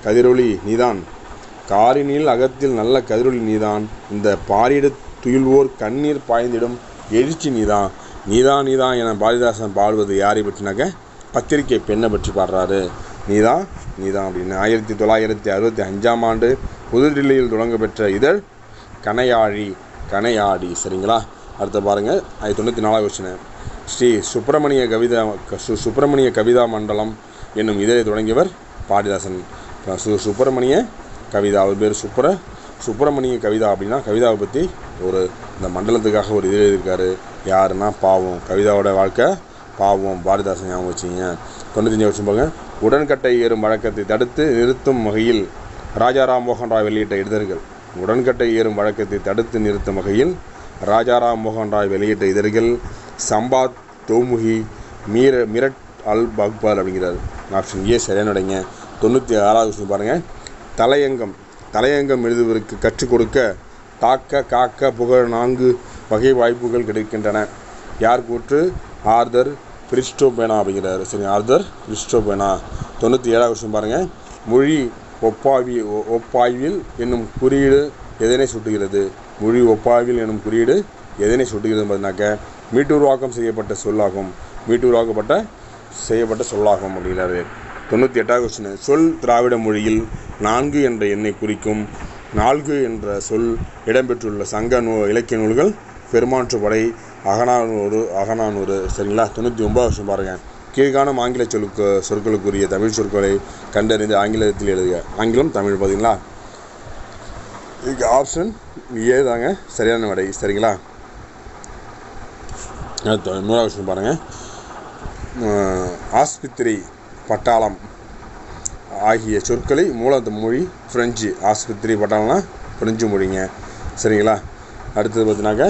கதிரொளி நீதான் காரினில் அகத்தில் நல்ல கதிரொளி நீதான் இந்த பாரிட துயில்வோர் கண்ணீர் பாய்ந்திடும் எழுச்சி நீதான் நீதான் நீதான் என பாரதிதாசன் பாடுவது யாரை பற்றினாக்க பத்திரிகை பெண்ணை பற்றி பாடுறாரு நீதான் நீதான் அப்படின்னு ஆயிரத்தி தொள்ளாயிரத்தி அறுபத்தி அஞ்சாம் ஆண்டு புதுடில்லியில் தொடங்க பெற்ற இதழ் கனையாழி கனையாடி சரிங்களா அடுத்த பாருங்கள் அது தொண்ணூற்றி நாலாவது கொஸ்டின் ஸ்ரீ சுப்பிரமணிய கவிதா சு சுப்பிரமணிய கவிதா மண்டலம் என்னும் இதழை தொடங்கியவர் பாரதிதாசன் சு சுப்பிரமணிய கவிதா அவர் பேர் சுப்ர சுப்பிரமணிய கவிதா அப்படின்னா கவிதாவை பற்றி ஒரு இந்த மண்டலத்துக்காக ஒரு இது எழுதியிருக்காரு யாருன்னா பாவம் கவிதாவோட வாழ்க்கை பாவம் பாரதிதாசன் ஞாபகம் வச்சிங்க தொண்ணூத்தஞ்சு வருஷம் பாருங்க உடன்கட்டை ஏறும் வழக்கத்தை தடுத்து நிறுத்தும் வகையில் ராஜாராம் மோகன் ராய் வெளியிட்ட இதழ்கள் உடன்கட்டை ஏறும் வழக்கத்தை தடுத்து நிறுத்தும் வகையில் ராஜாராம் மோகன் ராய் வெளியிட்ட இதழ்கள் சம்பாத் தோமுகி மீர மிரட் அல் பக்பால் அப்படிங்கிறார் ஆப்ஷன் ஏ சரியானடைங்க தொண்ணூற்றி ஆறாவது விஷயம் பாருங்கள் தலையங்கம் தலையங்கம் எழுதுவதற்கு கற்றுக் கொடுக்க தாக்க காக்க புகழ் நான்கு வகை வாய்ப்புகள் கிடைக்கின்றன யார் கூற்று ஆர்தர் பிரிஸ்டோபேனா அப்படிங்கிறாரு சரி ஆர்தர் பிரிஸ்டோபேனா தொண்ணூற்றி ஏழாவது விஷயம் பாருங்கள் மொழி ஒப்பாவி ஒ- ஒப்பாய்வில் என்னும் குறியீடு எதனை சுட்டுகிறது மொழி ஒப்பாய்வில் என்னும் குறியீடு எதனை சுட்டுகிறது பார்த்தீங்கன்னாக்க மீட்டுருவாக்கம் செய்யப்பட்ட சொல்லாகும் மீட்டுருவாக்கப்பட்ட செய்யப்பட்ட சொல்லாகும் அப்படிங்கிறாரு தொண்ணூற்றி எட்டாவது கொஸ்டின் சொல் திராவிட மொழியில் நான்கு என்ற எண்ணை குறிக்கும் நான்கு என்ற சொல் இடம்பெற்றுள்ள சங்க நூ இலக்கிய நூல்கள் பெருமாற்றுப்படை அகநானூறு அகநானூறு சரிங்களா தொண்ணூற்றி ஒன்பது வருஷம் பாருங்கள் கீழ்காணும் ஆங்கில சொலுக்கு சொற்களுக்குரிய தமிழ் சொற்களை கண்டறிந்து ஆங்கிலத்தில் எழுதுக ஆங்கிலம் தமிழ் பார்த்தீங்களா இதுக்கு ஆப்ஷன் ஏ தாங்க சரியான விடை சரிங்களா அடுத்து நூறாவது விஷயம் பாருங்கள் ஆஸ்பத்திரி பட்டாளம் ஆகிய சொற்களை மூல மொழி ஃப்ரெஞ்சு ஆஸ்பத்திரி பட்டாளம்னா ஃப்ரெஞ்சு மொழிங்க சரிங்களா அடுத்தது பார்த்தினாக்க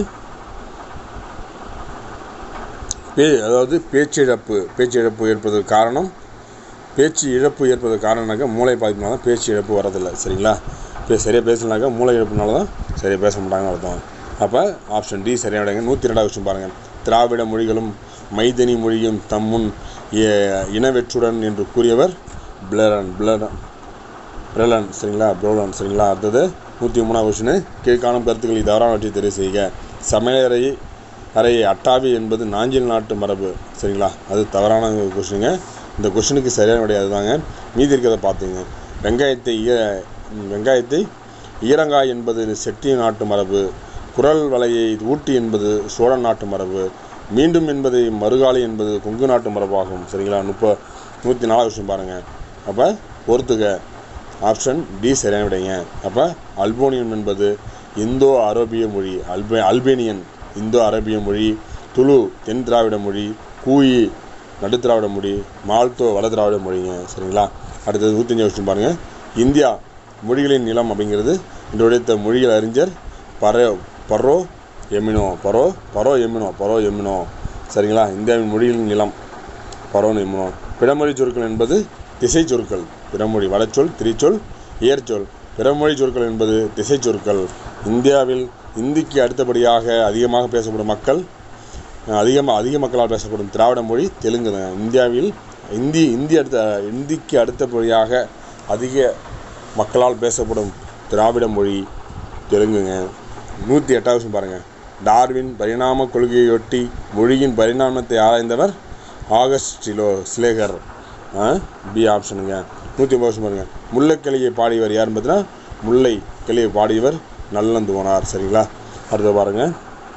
பே அதாவது பேச்சிழப்பு பேச்சிழப்பு ஏற்பதற்கு காரணம் பேச்சு இழப்பு ஏற்பதற்கு காரணம்னாக்கா மூளை பாதிப்புனால தான் பேச்சு இழப்பு வரதில்லை சரிங்களா இப்போ சரியாக பேசலனாக்கா மூளை இழப்புனால தான் சரியாக பேச மாட்டாங்கன்னு அர்த்தம் அப்போ ஆப்ஷன் டி சரியானங்க நூற்றி ரெண்டாவது விஷயம் பாருங்கள் திராவிட மொழிகளும் மைதனி மொழியும் தம்முன் எ- இனவெற்றுடன் என்று கூறியவர் பிளரன் பிளரன் பிரலன் சரிங்களா ப்ரோலன் சரிங்களா அடுத்தது நூற்றி மூணாவது கொஷினு கீழ்காணும் கருத்துக்களை தவறானவற்றை தெரிவு செய்க சமையலறை அறையை அட்டாவி என்பது நாஞ்சில் நாட்டு மரபு சரிங்களா அது தவறான கொஷினுங்க இந்த கொஷினுக்கு சரியான விடை அதுதாங்க மீதி இருக்கிறத பார்த்துங்க வெங்காயத்தை ஈர வெங்காயத்தை ஈரங்காய் என்பது செட்டி நாட்டு மரபு குரல் வலையை ஊட்டி என்பது சோழ நாட்டு மரபு மீண்டும் என்பதை மறுகாலி என்பது கொங்கு நாட்டு மரபாகும் சரிங்களா முப்ப நூற்றி நாலாவது விஷயம் பாருங்கள் அப்போ பொறுத்துக்க ஆப்ஷன் டி சரியான விடைங்க அப்போ அல்போனியம் என்பது இந்தோ அரேபிய மொழி அல்பே அல்பேனியன் இந்தோ அரேபிய மொழி துளு தென் திராவிட மொழி கூயி நடுத்திராவிட மொழி மால்தோ வட திராவிட மொழிங்க சரிங்களா அடுத்தது நூற்றஞ்சு வருஷம் பாருங்கள் இந்தியா மொழிகளின் நிலம் அப்படிங்கிறது இந்த உடைத்த மொழிகள் அறிஞர் பரோ பரோ எமினோ பரோ பரோ எமினோ பரோ எமினோ சரிங்களா இந்தியாவின் மொழிகளின் நிலம் பரோன் எமினோ பிறமொழி சொற்கள் என்பது திசை சொற்கள் பிறமொழி வடச்சொல் திரிச்சொல் இயற்சொல் பிறமொழி சொற்கள் என்பது திசை சொற்கள் இந்தியாவில் இந்திக்கு அடுத்தபடியாக அதிகமாக பேசப்படும் மக்கள் அதிகமாக அதிக மக்களால் பேசப்படும் திராவிட மொழி தெலுங்கு தான். இந்தியாவில் இந்தி இந்தி அடுத்த இந்திக்கு அடுத்தபடியாக அதிக மக்களால் பேசப்படும் திராவிட மொழி தெலுங்குங்க நூற்றி எட்டாவது விஷயம் பாருங்கள் டார்வின் பரிணாம கொள்கையொட்டி மொழியின் பரிணாமத்தை ஆராய்ந்தவர் ஆகஸ்டிலோ ஸ்லேகர் ஆ, பி ஆப்ஷனுங்க நூற்றி ஒன்பது வருஷம் பாருங்கள் முல்லைக்கிளியை பாடியவர் யாருன்னு பார்த்தீங்கன்னா முல்லை கிளியை பாடியவர் நல்லந்துவனார் சரிங்களா அடுத்து பாருங்கள்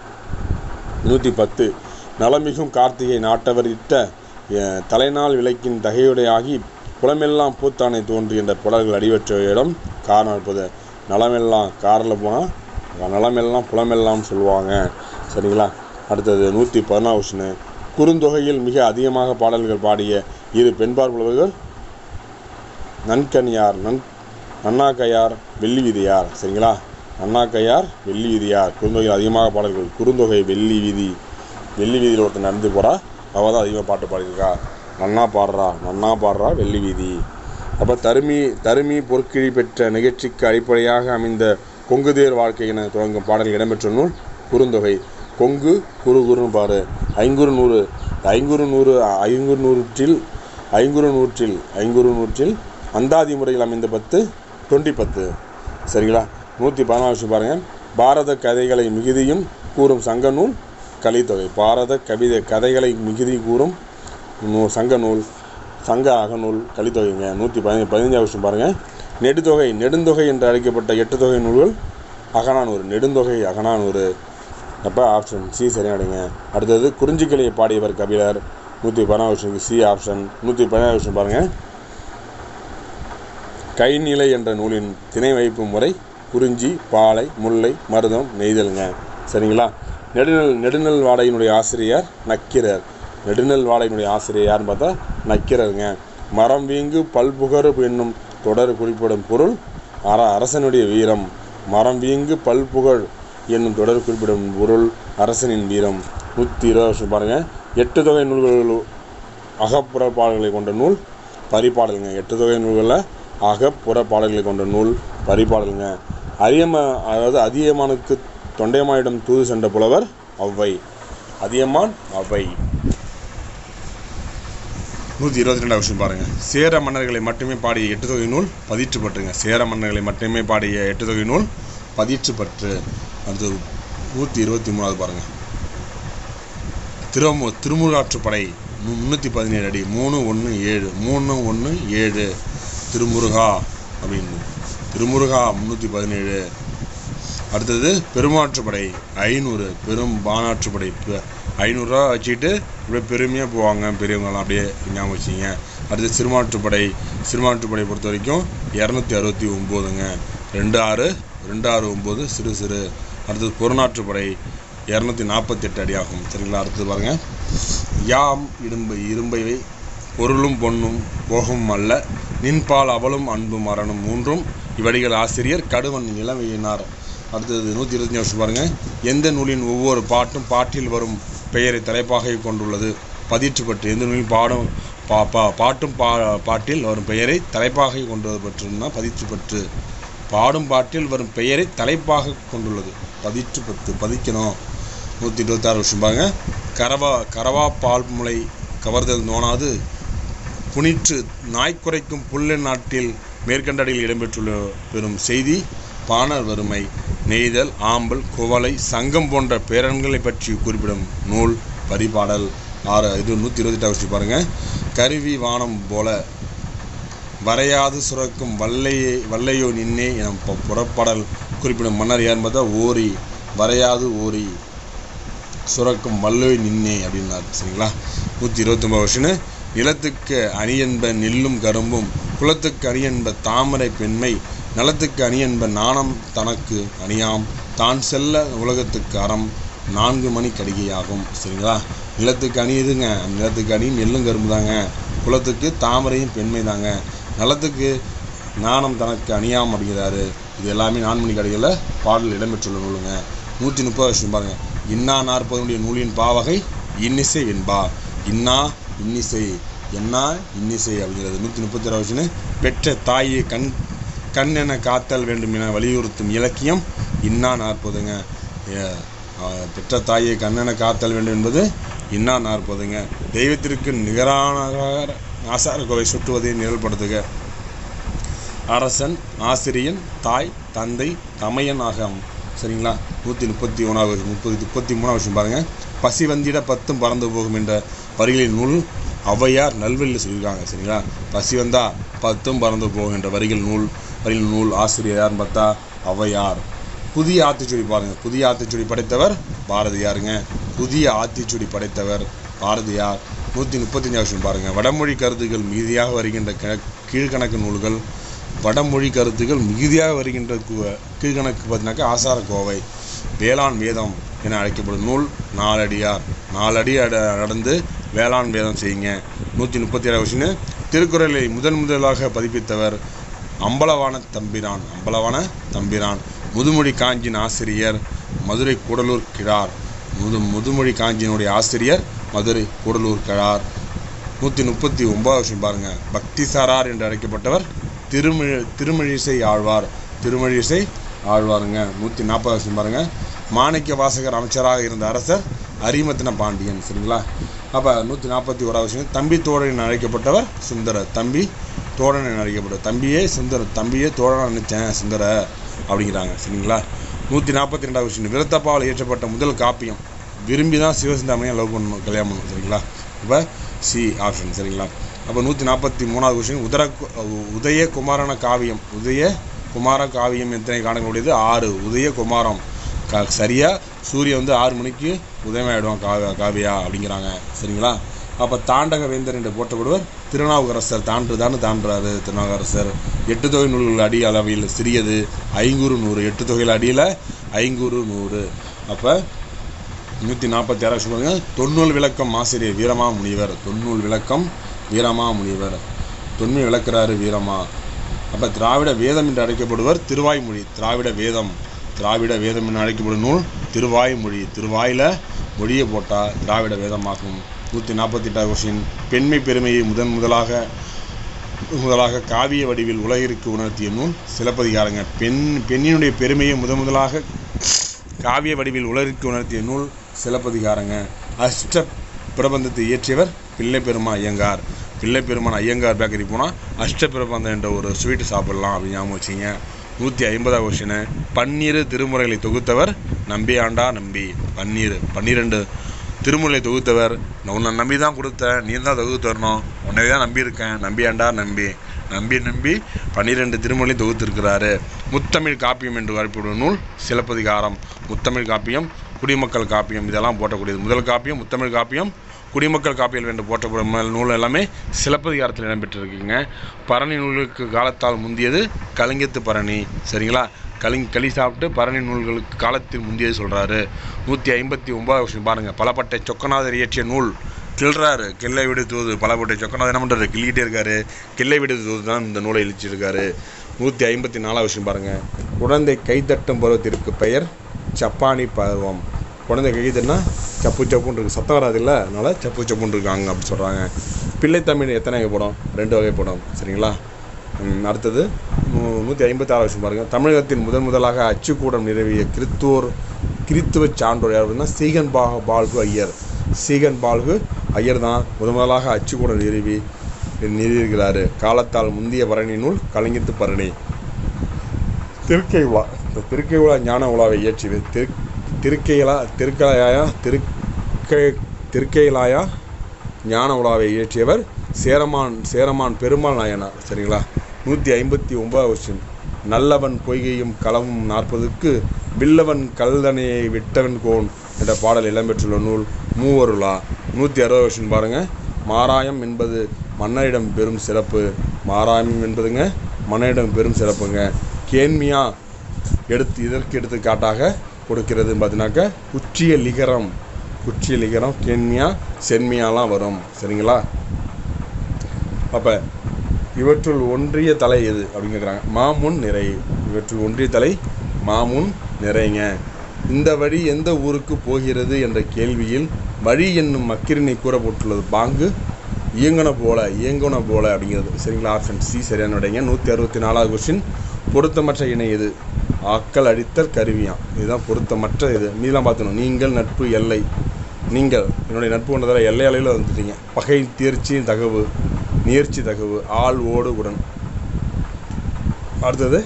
நூற்றி பத்து நலமிகும் கார்த்திகை நாட்டவர் இட்ட அஹ், தலைநாள் விளக்கின் தகையுடையாகி புலமெல்லாம் பூத்தானை தோன்றி என்ற புலர்கள் அடிவற்ற இடம் காரணம் இருப்பது நலமெல்லாம் காரில் போனால் நலமெல்லாம் புலமெல்லாம் சொல்லுவாங்க சரிங்களா அடுத்தது நூற்றி பதினாறு குறுந்தொகையில் மிக அதிகமாக பாடல்கள் பாடிய இரு பெண்பார் புலவர்கள் நன்கனியார் நன் நன்னாக்கையார் வெள்ளி விதியார் சரிங்களா நன்னாக்கையார் வெள்ளி விதியார் குறுந்தொகையில் அதிகமாக பாடல்கள் குறுந்தொகை வெள்ளி வீதி வெள்ளி வீதியில் ஒருத்தர் நடந்து போகிறா அவள் தான் அதிகமாக பாட்டு பாடியிருக்கா நன்னா பாடுறா நன்னா பாடுறா வெள்ளி வீதி அப்போ தருமி தருமி பொற்கிழி பெற்ற நிகழ்ச்சிக்கு அடிப்படையாக அமைந்த கொங்குதேர் வாழ்க்கை என தொடங்கும் பாடல் இடம்பெற்ற நூல் குறுந்தொகை கொங்கு குறு குறுன்னு பாரு ஐங்குறு நூறு ஐங்குறு நூறு ஐங்குறு நூற்றில் ஐங்குறு நூற்றில் ஐங்குறு நூற்றில் அந்தாதி முறையில் அமைந்த பத்து டுவெண்ட்டி பத்து சரிங்களா நூற்றி பதினாலு விஷயம் பாருங்கள் பாரத கதைகளை மிகுதியும் கூறும் சங்க நூல் கலித்தொகை பாரத கவிதை கதைகளை மிகுதி கூறும் நூ சங்க நூல் சங்க அகநூல் கலித்தொகைங்க நூற்றி பதினஞ்சு பதினஞ்சாவது விஷயம் பாருங்கள் நெடுந்தொகை நெடுந்தொகை என்று அழைக்கப்பட்ட எட்டு தொகை நூல்கள் அகனானூறு நெடுந்தொகை அகனானூறு அப்போ ஆப்ஷன் சி சரியாடுங்க அடுத்தது குறிஞ்சிக்கிளையை பாடியவர் கபிலர் நூற்றி பதினாறு விஷயம் சி ஆப்ஷன் நூற்றி பதினாறு விஷயம் பாருங்கள் கைநிலை என்ற நூலின் திணை வைப்பு முறை குறிஞ்சி பாலை முல்லை மருதம் நெய்தலுங்க சரிங்களா நெடுநெல் நெடுநெல் வாடையினுடைய ஆசிரியர் நக்கிரர் நெடுநெல் வாடையினுடைய ஆசிரியர் யாருன்னு பார்த்தா நக்கிரருங்க மரம் வீங்கு பல்புகர் என்னும் தொடர் குறிப்பிடும் பொருள் அர அரசனுடைய வீரம் மரம் வீங்கு பல்புகழ் என்னும் தொடர் குறிப்பிடும் பொருள் அரசனின் வீரம் நூற்றி இருபது வருஷம் பாருங்கள் எட்டு தொகை நூல்கள் அகப்புற பாடல்களை கொண்ட நூல் பரிபாடலுங்க எட்டு தொகை நூல்களில் அகப்புற பாடல்களை கொண்ட நூல் பரிபாடலுங்க அரியம அதாவது அதியமானுக்கு தொண்டைமானிடம் தூது சென்ற புலவர் ஔவை அதியமான் ஔவை நூற்றி இருபத்தி ரெண்டாவது விஷயம் பாருங்கள் சேர மன்னர்களை மட்டுமே பாடிய எட்டு தொகை நூல் பதிற்றுப்பட்டுங்க சேர மன்னர்களை மட்டுமே பாடிய எட்டு தொகை நூல் பதிற்றுப்பற்று அடுத்து நூற்றி இருபத்தி மூணாவது பாருங்கள் திருமு திருமுருகாற்றுப்படை மு- முந்நூற்றி பதினேழு அடி மூணு ஒன்று ஏழு மூணு ஒன்று ஏழு திருமுருகா அப்படின்னு திருமுருகா முந்நூற்றி பதினேழு அடுத்தது பெருமாற்றுப்படை ஐநூறு பெரும் பானாற்றுப்படை ப- ஐநூறுரூவா வச்சுக்கிட்டு அப்படியே பெருமையாக போவாங்க பெரியவங்களாம் அப்படியே ஞாபகம் வச்சிங்க அடுத்து சிறுமாற்றுப்படை சிறுமாற்றுப்படை பொறுத்த வரைக்கும் இரநூத்தி அறுபத்தி ஒம்போதுங்க ரெண்டு ஆறு ரெண்டு ஆறு ஒம்பது சிறு சிறு அடுத்தது பொருநாற்றுப்படை இரநூத்தி நாற்பத்தெட்டு அடி ஆகும் சரிங்களா அடுத்தது பாருங்கள் யாம் இடும்பை இரும்பைவை பொருளும் பொன்னும் போகும் அல்ல நின்பால் அவளும் அன்பும் மரணம் மூன்றும் இவ்வடிகள் ஆசிரியர் கடுவன் இளமையினார் அடுத்தது நூற்றி இருபத்தஞ்சு வருஷம் பாருங்கள் எந்த நூலின் ஒவ்வொரு பாட்டும் பாட்டில் வரும் பெயரை தலைப்பாக கொண்டுள்ளது பதிற்றுப்பட்டு எந்த நூலின் பாடும் பா பா பாட்டும் பா பாட்டில் வரும் பெயரை தலைப்பாக கொண்டு பெற்றிருந்தா பதிற்றுப்பற்று பாடும் பாட்டில் வரும் பெயரை தலைப்பாக கொண்டுள்ளது பதிற்றுப்பத்து பதிக்கணும் நூற்றி இருபத்தாறு வருஷம் பாருங்க கரவா கரவா பால் முளை கவர்தல் நோனாது புனிற்று நாய்க்குறைக்கும் புல்ல நாட்டில் மேற்கண்டடியில் இடம்பெற்றுள்ள பெறும் செய்தி பாணர் வறுமை நெய்தல் ஆம்பல் குவளை சங்கம் போன்ற பேரன்களை பற்றி குறிப்பிடும் நூல் பரிபாடல் ஆறு இது நூற்றி இருபத்தெட்டாவது விஷயம் பாருங்க கருவி வானம் போல வரையாது சுரக்கும் வல்லையே வல்லையோ நின்னே எனும் பு- புறப்பாடல் குறிப்பிடும் மன்னர் யாருன்னு பார்த்தா ஓரி வரையாது ஓரி சுரக்கும் வல்லோய் நின்னே அப்படின்னாரு சரிங்களா நூற்றி இருபத்தொம்பது வருஷம்னு நிலத்துக்கு அணியன்ப நெல்லும் கரும்பும் குலத்துக்கு அணியன்ப தாமரை பெண்மை நலத்துக்கு அணியன்ப நாணம் தனக்கு அணியாம் தான் செல்ல உலகத்துக்கு அறம் நான்கு மணி கடிகையாகும் சரிங்களா நிலத்துக்கு அணியுதுங்க அந்த நிலத்துக்கு அணி நெல்லும் கரும்பு தாங்க குலத்துக்கு தாமரையும் பெண்மை தாங்க நலத்துக்கு நாணம் தனக்கு அணியாம் அப்படிங்கிறாரு இது எல்லாமே நான்மணி கடைகளில் பாடல் இடம்பெற்றுள்ள நூலுங்க நூற்றி முப்பது வருஷம் பாருங்க இன்னா நாற்பதனுடைய நூலின் பாவகை இன்னிசை வெண்பா இன்னா இன்னிசை என்னா இன்னிசை அப்படிங்கிறது நூற்றி முப்பத்தி ஏழு வருஷம் பெற்ற தாயை கண் கண் என காத்தல் வேண்டும் என வலியுறுத்தும் இலக்கியம் இன்னா நாற்பதுங்க ஏ, ஆ, பெற்ற தாயை கண்ணென காத்தல் வேண்டும் என்பது இன்னா நாற்பதுங்க தெய்வத்திற்கு நிகரான ஆசார கோவை சுட்டுவதை நிரல்படுத்துக அரசன் ஆசிரியன் தாய் தந்தை தமையன் ஆகம் சரிங்களா நூற்றி முப்பத்தி ஒன்றாவது முப்பது முப்பத்தி மூணாவது விஷயம் பாருங்கள் பசி வந்திட பத்தும் பறந்து போகும் என்ற வரிகளின் நூல் ஔவையார் நல்வெளியில் சொல்லியிருக்காங்க சரிங்களா பசி வந்தா பத்தும் பறந்து போகும் என்ற வரிகள் நூல் வரிகள் நூல் ஆசிரியர் யாருன்னு பார்த்தா ஔவையார் புதிய ஆத்திச்சூடி பாருங்கள் புதிய ஆத்திச்சூடி படைத்தவர் பாரதியாருங்க புதிய ஆத்திச்சூடி படைத்தவர் பாரதியார் நூற்றி முப்பத்தஞ்சாவது விஷயம் பாருங்கள் வடமொழி கருத்துக்கள் மீதியாக வருகின்ற க கீழ்கணக்கு நூல்கள் வடமொழி கருத்துக்கள் மிகுதியாக வருகின்ற கு- கீழ்கணக்கு பார்த்தீங்கன்னாக்கா ஆசார கோவை வேளாண் வேதம் என அழைக்கப்படும் நூல் நாலடியார் நாலடி அட நடந்து வேளாண் வேதம் செய்யுங்க நூற்றி முப்பத்தி ஏழாவது விஷயம் திருக்குறளை முதன் முதலாக பதிப்பித்தவர் அம்பலவான தம்பிரான் அம்பலவான தம்பிரான் முதுமொழி காஞ்சின் ஆசிரியர் மதுரை கூடலூர் கிழார் முது முதுமொழி காஞ்சியினுடைய ஆசிரியர் மதுரை கூடலூர் கிழார் நூற்றி முப்பத்தி ஒன்பதாவது விஷயம் பாருங்க பக்தி சாரார் என்று அழைக்கப்பட்டவர் திருமிழ திருமழிசை ஆழ்வார் திருமழிசை ஆழ்வாருங்க நூற்றி நாற்பது விஷயம் பாருங்க மாணிக்க வாசகர் அமைச்சராக இருந்த அரசர் அரிமத்தின பாண்டியன் சரிங்களா அப்போ நூற்றி நாற்பத்தி ஓராவது விஷயம் தம்பி தோழர் என அழைக்கப்பட்டவர் சுந்தரர் தம்பி தோழன் என அழைக்கப்படும் தம்பியே சுந்தர் தம்பியே தோழனா நினைச்சேன் சுந்தர அப்படிங்கிறாங்க சரிங்களா நூற்றி நாற்பத்தி ரெண்டாவது விஷயம் விருத்தப்பாவில் இயற்றப்பட்ட முதல் காப்பியம் விரும்பி தான் சிவசிந்தாமணியை லவ் பண்ணணும் கல்யாணம் பண்ணணும் சரிங்களா இப்போ சி ஆப்ஷன் சரிங்களா அப்போ நூற்றி நாற்பத்தி மூணாவது விஷயம் உதர உதய குமாரன காவியம் உதய குமார காவியம் எத்தனை காணக்கூடியது ஆறு உதய குமாரம் க சரியாக சூரியன் வந்து ஆறு மணிக்கு உதயமாயிடும் காவ காவியா அப்படிங்கிறாங்க சரிங்களா அப்போ தாண்டக வேந்தர் என்று போற்றப்படுவர் திருநாவுக்கரசர் தாண்டு தானே தாண்டுறாரு திருநாவுக்கரசர் எட்டு தொகை நூல்கள் அடி அளவில் சிறியது ஐங்குறு நூறு எட்டு தொகையில் அடியில் ஐங்குறு நூறு அப்போ நூற்றி நாற்பத்தி ஆறாவது சொல்லுவாங்க தொன்னூல் விளக்கம் ஆசிரியர் வீரமா முனிவர் தொன்னூல் விளக்கம் வீரமா முனிவர் தொன்மை விளக்குறாரு வீரமா அப்போ திராவிட வேதம் என்று அழைக்கப்படுவர் திருவாய்மொழி திராவிட வேதம் திராவிட வேதம் என்று அழைக்கப்படும் நூல் திருவாய்மொழி திருவாயில் மொழியை போட்டால் திராவிட வேதமாகும் நூற்றி நாற்பத்தி எட்டாவது கொஸ்டின் பெண்மை பெருமையை முதன் முதலாக முதலாக காவிய வடிவில் உலகிற்கு உணர்த்திய நூல் சிலப்பதிகாரங்க பெண் பெண்ணினுடைய பெருமையை முதன் முதலாக காவிய வடிவில் உலகிற்கு உணர்த்திய நூல் சிலப்பதிகாரங்க அஷ்ட பிரபந்தத்தை இயற்றியவர் பிள்ளை பெருமா ஐயங்கார் பிள்ளை பெருமான் ஐயங்கார் பேக்கரி போனால் அஷ்ட பிரபந்தம் என்ற ஒரு ஸ்வீட்டு சாப்பிடலாம் அப்படின்னு ஞாபகம் வச்சிங்க நூற்றி ஐம்பதாவது கொஸ்டின் பன்னிரு திருமுறைகளை தொகுத்தவர் நம்பி ஆண்டா நம்பி பன்னீர் பன்னிரெண்டு திருமுறை தொகுத்தவர் நான் உன்னை நம்பி தான் கொடுத்தேன் நீ தான் தொகுத்து தரணும் உன்னை தான் நம்பியிருக்கேன் நம்பி ஆண்டா நம்பி நம்பி நம்பி பன்னிரெண்டு திருமொழி தொகுத்திருக்கிறாரு முத்தமிழ் காப்பியம் என்று அழைக்கப்படும் நூல் சிலப்பதிகாரம் முத்தமிழ் காப்பியம் குடிமக்கள் காப்பியம் இதெல்லாம் போட்டக்கூடியது முதல் காப்பியம் முத்தமிழ் காப்பியம் குடிமக்கள் காப்பியல் என்று போற்றப்படும் முதல் நூல் எல்லாமே சிலப்பதிகாரத்தில் இடம்பெற்றிருக்குங்க பரணி நூல்களுக்கு காலத்தால் முந்தியது கலிங்கத்து பரணி சரிங்களா கலிங் களி சாப்பிட்டு பரணி நூல்களுக்கு காலத்தில் முந்தியது சொல்கிறாரு நூற்றி ஐம்பத்தி ஒன்பதாவது விஷயம் பாருங்கள் பலப்பட்டை சொக்கநாதர் இயற்றிய நூல் கிள்றாரு கிள்ளை விடு தூது பலப்பட்டை சொக்கநாதர் என்ன பண்ணுறாரு கிள்ளிக்கிட்டே இருக்காரு கிள்ளை விடு தூது தான் இந்த நூலை இழிச்சிருக்காரு நூற்றி ஐம்பத்தி நாலாவது விஷயம் பாருங்கள் குழந்தை கைத்தட்டும் பருவத்திற்கு பெயர் சப்பானி பருவம் குழந்தை கைத்தட்டினா சப்பு சப்புன்னு இருக்குது சத்தம் வராது இல்லை அதனால் சப்பு சப்புன்னு இருக்காங்க அப்படி சொல்கிறாங்க பிள்ளைத்தமிழ் எத்தனை வகைப்படும் ரெண்டு வகைப்படும் சரிங்களா ம், அடுத்தது நூ- நூற்றி ஐம்பத்தாறு விஷயம் பாருங்கள் தமிழகத்தின் முதன் முதலாக அச்சுக்கூடம் நிறுவிய கிறித்துவோர் கிறித்துவ சான்றோர் யார் அப்படின்னா சீகன் பா பால்கு ஐயர் சீகன் பால்கு ஐயர் தான் முதன் முதலாக அச்சுக்கூடம் நிறுவி நிறுவியிருக்கிறாரு காலத்தால் முந்திய பரணி நூல் கலைஞத்து பரணி திருக்கை உலா இந்த திருக்கை உலா ஞான உலாவை இயற்றியது திரு திருக்கையிலா திருக்கலாயா திருக்கை திருக்கையிலாயா ஞான உலாவை இயற்றியவர் சேரமான் சேரமான் பெருமாள் நாயனார் சரிங்களா நூற்றி ஐம்பத்தி ஒன்பதாவது வருஷம் நல்லவன் பொய்கையும் களவும் நாற்பதுக்கு வில்லவன் கல்தனையை விட்டவன் கோன் என்ற பாடல் இடம்பெற்றுள்ள நூல் மூவருளா நூற்றி அறுபது வருஷம் பாருங்கள் மாராயம் என்பது மன்னரிடம் பெரும் சிறப்பு மாராயம் என்பதுங்க மன்னரிடம் பெரும் சிறப்புங்க கேன்மியா எடுத்து இதற்கு எடுத்துக்காட்டாக கொடுக்கிறது பார்த்தீங்கன்னாக்கா குற்றிய லிகரம் குற்றிய லிகரம் கேன்மியா சென்மியாலாம் வரும் சரிங்களா அப்போ இவற்றுள் ஒன்றிய தலை எது அப்படின்னு கேட்குறாங்க மாமுன் நிறை இவற்றுள் ஒன்றிய தலை மாமுன் நிறைங்க இந்த வழி எந்த ஊருக்கு போகிறது என்ற கேள்வியில் வழி என்னும் மக்கிரினை கூறப்பட்டுள்ளது பாங்கு இயங்குன போல இயங்குன போல அப்படிங்கிறது சரிங்களா ஆப்ஷன் சி சரியான விடைங்க நூற்றி அறுபத்தி நாலாவது கொஸ்டின் பொருத்தமற்ற இணை எது ஆக்கள் அடித்தல் கருவியாம் இதுதான் பொருத்தமற்ற இது மீதெல்லாம் பார்த்துக்கணும் நீங்கள் நட்பு எல்லை நீங்கள் என்னுடைய நட்பு கொண்டதில் எல்லை அலையில் வந்துட்டீங்க பகை தேர்ச்சி தகவு நேர்ச்சி தகவு ஆள் ஓடு உடன் அடுத்தது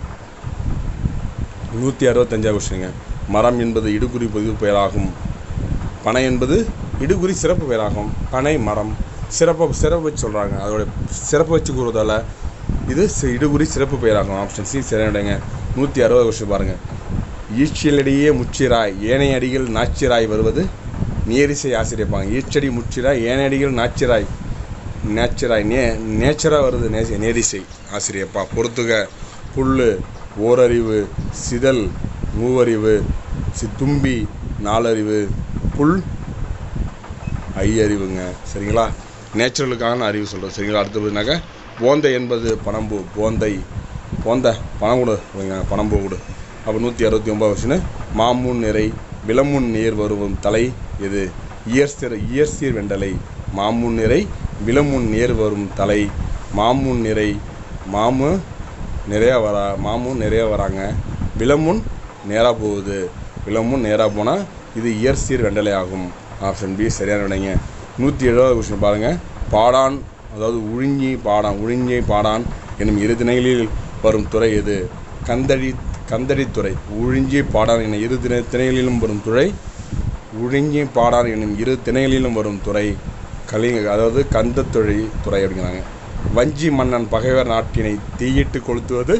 நூற்றி அறுபத்தஞ்சாவது கொஸ்டினுங்க மரம் என்பது இடுகுறி பொது பெயராகும் பனை என்பது இடுகுறி சிறப்பு பெயராகும் பனை மரம் சிறப்பு சிறப்பு வச்சு சொல்கிறாங்க அதோட சிறப்பு வச்சு கூறுவதால் இது சி- இடுகுறி சிறப்பு பெயராகும் ஆப்ஷன் சி சரியானங்க நூற்றி அறுபது வருஷம் பாருங்கள் ஈச்சியலடியே முச்சிராய் ஏனைய அடிகள் நாச்சிராய் வருவது நேரிசை ஆசிரியப்பாங்க ஈச்சடி முச்சிராய் ஏனைய அடிகள் நாச்சிராய் நேச்சராய் நே நேச்சராக வருது நேச நேரிசை ஆசிரியப்பா பொறுத்துக புல் ஓரறிவு சிதல் மூவறிவு சி தும்பி நாலறிவு புல் ஐயறிவுங்க சரிங்களா நேச்சுரலுக்கான அறிவு சொல்கிறோம் சரிங்களா அடுத்ததுனாக்க போந்தை என்பது பனம்பூ போந்தை போந்த பணம் கொடு வைங்க பனம்பூ கொடு அப்போ நூற்றி அறுபத்தி ஒன்பது வருஷன்னு மாமுன் நிறை விளமுன் நீர் வருவும் தலை இது இயற்சிற இயற்சீர் வெண்டலை மாமுன் நிறை விளமுன் நேர் வரும் தலை மாமுன் நிறை மாமு நிறையா வரா மாமும் நிறையா வராங்க விளமுன் நேராக போகுது விளமுன் நேராக போனால் இது இயற்சீர் வெண்டலை ஆகும் ஆப்ஷன் பி சரியான விடைங்க நூற்றி எழுபது கொஸ்டின் பாருங்கள் பாடான் அதாவது உழிஞ்சி பாடான் உழிஞ்சி பாடான் எனும் இரு திணைகளில் வரும் துறை எது கந்தழி கந்தடித்துறை உழிஞ்சி பாடான் என இரு திணை திணைகளிலும் வரும் துறை உழிஞ்சி பாடான் எனும் இரு திணைகளிலும் வரும் துறை கலிங்க அதாவது கந்தத்துறை துறை அப்படிங்கிறாங்க வஞ்சி மன்னன் பகைவர் நாட்டினை தீயிட்டு கொளுத்துவது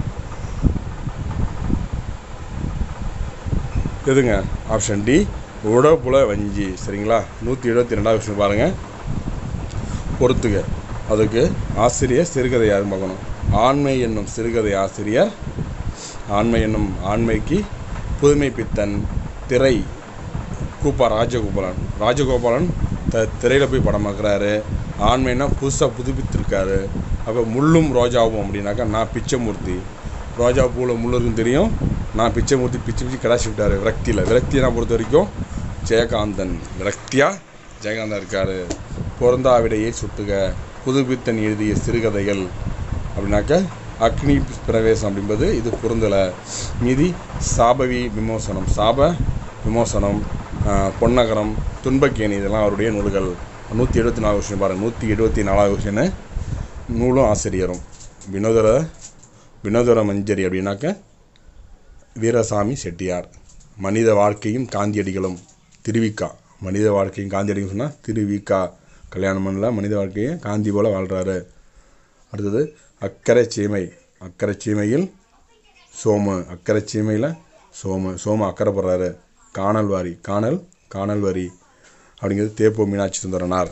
எதுங்க ஆப்ஷன் டி உடப்புல வஞ்சி சரிங்களா நூற்றி எழுபத்தி ரெண்டாவது கொஸ்டின் பாருங்கள் பொறுத்துக அதுக்கு ஆசிரியர் சிறுகதை யாரும் பார்க்கணும் ஆண்மை என்னும் சிறுகதை ஆசிரியர் ஆண்மை என்னும் ஆண்மைக்கு புதுமை பித்தன் திரை கூப்பா ராஜகோபாலன் ராஜகோபாலன் த திரையில் போய் படமாக்குறாரு ஆண்மைனா புதுசாக புதுப்பித்திருக்காரு அப்போ முள்ளும் ரோஜாவும் அப்படின்னாக்கா நான் பிச்சைமூர்த்தி ரோஜா பூவில் முள் இருக்குன்னு தெரியும் நான் பிச்சைமூர்த்தி பிச்சு பிச்சு கடாசி விட்டார் விரக்தியில் விரக்தியை நான் பொறுத்த வரைக்கும் ஜெயகாந்தன் விரக்தியா ஜெயகாந்தன் இருக்கார் பொருந்தாவிடையே சுட்டுக புதுப்பித்தன் எழுதிய சிறுகதைகள் அப்படின்னாக்க அக்னி பிரவேசம் அப்படின்பது இது பொருந்தலை மீதி சாபவி விமோசனம் சாப விமோசனம் ஆஹ், பொன்னகரம் துன்பக்கேணி இதெல்லாம் அவருடைய நூல்கள் நூற்றி எழுபத்தி நாலு வருஷம் பாருங்கள் நூற்றி எழுபத்தி நாலாவது வருஷம்னு நூலும் ஆசிரியரும் வினோதர வினோதர மஞ்சரி அப்படின்னாக்க வீரசாமி செட்டியார் மனித வாழ்க்கையும் காந்தியடிகளும் திருவிக்கா மனித வாழ்க்கையும் காந்தியடிகள் சொன்னால் திருவிக்கா கல்யாணம் பண்ணல மனித வாழ்க்கையை காந்தி போல வாழ்கிறாரு அடுத்தது அக்கறை சீமை அக்கறை சீமையில் சோமு அக்கறை சீமையில் சோமு சோமு அக்கறைப்படுறாரு காணல் வாரி காணல் காணல் வரி அப்படிங்கிறது தேப்போ மீனாட்சி சுந்தரனார்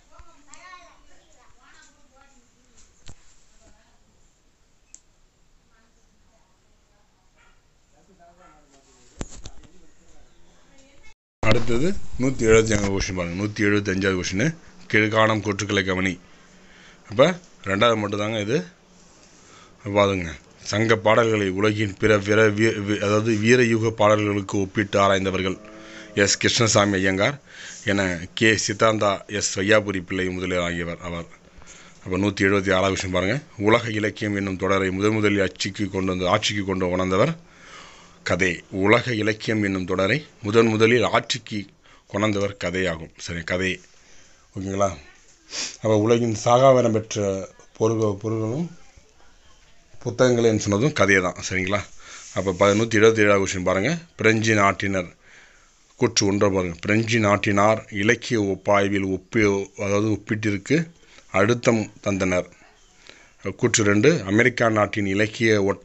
அடுத்தது நூற்றி எழுபத்தி அஞ்சாவது கொஷின் பாருங்கள் நூற்றி எழுபத்தி அஞ்சாவது கொஷின் கீழ்காணும் கூற்றுக்களை கவனி அப்போ ரெண்டாவது மட்டும்தாங்க இது பாருங்க சங்க பாடல்களை உலகின் பிற பிற வீ- வீ- அதாவது வீரயுக பாடல்களுக்கு ஒப்பிட்டு ஆராய்ந்தவர்கள் எஸ் கிருஷ்ணசாமி ஐயங்கார் என கே சித்தாந்தா எஸ் வையாபுரி பிள்ளை முதலில் ஆகியவர் அவர் அப்போ நூற்றி எழுபத்தி ஆறாவது விஷயம் பாருங்கள் உலக இலக்கியம் என்னும் தொடரை முதன் முதலில் அச்சுக்கு கொண்டு வந்து ஆட்சிக்கு கொண்டு உணர்ந்தவர் கதை உலக இலக்கியம் என்னும் தொடரை முதன் முதலில் ஆட்சிக்கு கொணர்ந்தவர் கதையாகும் சரி கதை ஓகேங்களா அப்போ உலகின் சாகாவரம் பெற்ற பொருள்கள் பொருள்களும் புத்தகங்கள் சொன்னதும் கதையை தான் சரிங்களா அப்போ ப நூற்றி எழுபத்தி ஏழாவது கொஸ்டின் பாருங்கள் பிரெஞ்சு நாட்டினர் கூற்று ஒன்றை பாருங்கள் பிரெஞ்சு நாட்டினார் இலக்கிய ஒப்பாய்வில் ஒப்பி அதாவது ஒப்பீட்டிற்கு அழுத்தம் தந்தனர் கூற்று ரெண்டு அமெரிக்கா நாட்டின் இலக்கிய ஒட்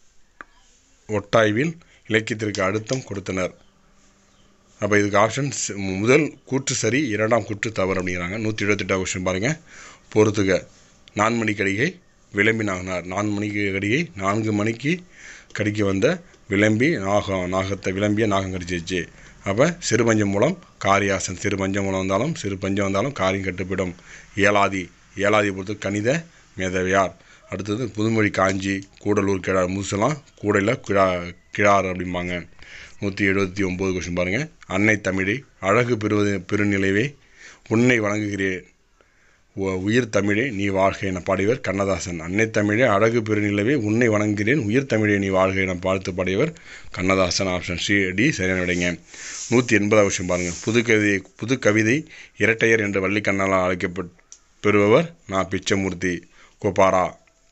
ஒட்டாய்வில் இலக்கியத்திற்கு அழுத்தம் கொடுத்தனர் அப்போ இதுக்கு ஆப்ஷன் ஸ்- முதல் கூற்று சரி இரண்டாம் கூற்று தவறு அப்படிங்கிறாங்க நூற்றி எழுபத்தெட்டாவது கொஸ்டின் பாருங்கள் பொறுத்துக நான்கு மணி கடிகை விளம்பி நாகனார் நான்கு மணிக்கு கடிகை நான்கு மணிக்கு கடிக்க வந்த விளம்பி நாகம் நாகத்தை விளம்பிய நாகம் கடிச்சிச்சு அப்போ சிறுபஞ்சம் மூலம் காரியாசன் சிறு பஞ்சம் மூலம் வந்தாலும் சிறு பஞ்சம் வந்தாலும் காரியம் கட்டுப்பிடும் ஏலாதி ஏலாதி பொறுத்து கணித மேதவியார் அடுத்தது புதுமொழி காஞ்சி கூடலூர் கிழார் முதுசெல்லாம் கூடையில் கிழா கிழார் அப்படிம்பாங்க நூற்றி எழுபத்தி ஒம்பது கொஸ்டின் பாருங்கள் அன்னை தமிழை அழகு பெறுவது பெருநிலைவே உன்னை வணங்குகிறேன் உ- உயிர் தமிழே நீ வாழ்க என பாடியவர் கண்ணதாசன் அன்னை தமிழே அழகு பெருநிலவே உன்னை வணங்குகிறேன் உயிர் தமிழே நீ வாழ்க என பார்த்து பாடியவர் கண்ணதாசன் ஆப்ஷன் சி டி சரியான விடைங்க நூற்றி எண்பதாவது விஷயம் பாருங்கள் புது கவிதை புது கவிதை இரட்டையர் என்ற வள்ளிக்கண்ணால் அழைக்கப்பட் பெறுபவர் நான் பிச்சமூர்த்தி கோபாரா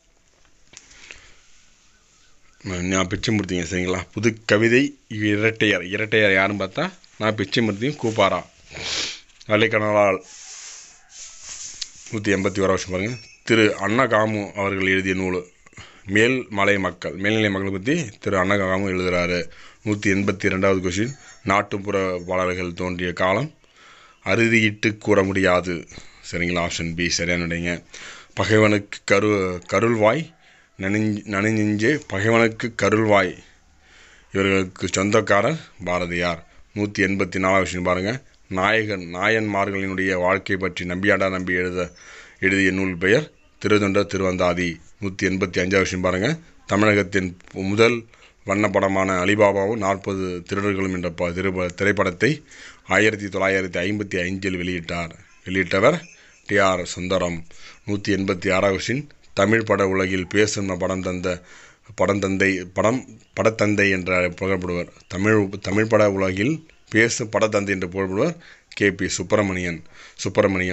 நான் பிச்சைமூர்த்திங்க சரிங்களா புது கவிதை இரட்டையர் இரட்டையர் யாருன்னு பார்த்தா நான் பிச்சைமூர்த்தியும் கூப்பாரா வள்ளிக்கண்ணால் நூற்றி எண்பத்தி ஓரா வருஷம் பாருங்கள் திரு அன்னகாமு அவர்கள் எழுதிய நூல் மேல்மலை மக்கள் மேல்நிலை மக்களை பற்றி திரு அன்னகாமு எழுதுகிறாரு நூற்றி எண்பத்தி ரெண்டாவது கொஷின் நாட்டுப்புற பாடல்கள் தோன்றிய காலம் அறுதியிட்டு கூற முடியாது சரிங்களா ஆப்ஷன் பி சரியான விடைங்க பகைவனுக்கு கரு கருள்வாய் நனிஞ்சு நனிஞ்சே பகைவனுக்கு கருள்வாய் இவர்களுக்கு சொந்தக்காரர் பாரதியார் நூற்றி எண்பத்தி நாலாவது விஷயம் பாருங்கள் நாயகன் நாயன்மார்களினுடைய வாழ்க்கை பற்றி நம்பியாண்டா நம்பி எழுத எழுதிய நூல் பெயர் திருதொண்ட திருவந்தாதி நூற்றி எண்பத்தி அஞ்சாவது விஷயம் பாருங்கள் தமிழகத்தின் முதல் வண்ணப்படமான அலிபாபாவும் நாற்பது திருடர்களும் என்ற ப திரு திரைப்படத்தை ஆயிரத்தி தொள்ளாயிரத்தி ஐம்பத்தி ஐந்தில் வெளியிட்டார் வெளியிட்டவர் டி ஆர் சுந்தரம் நூற்றி எண்பத்தி ஆறாவது விஷயம் தமிழ் பட உலகில் பேசும் படம் தந்த படம் தந்தை படம் படத்தந்தை என்ற புகழப்படுவர் தமிழ் தமிழ் பட உலகில் பேசும் படத்தந்தை என்று புகழப்படுவர் கே பி சுப்பிரமணியன் சுப்பிரமணியம்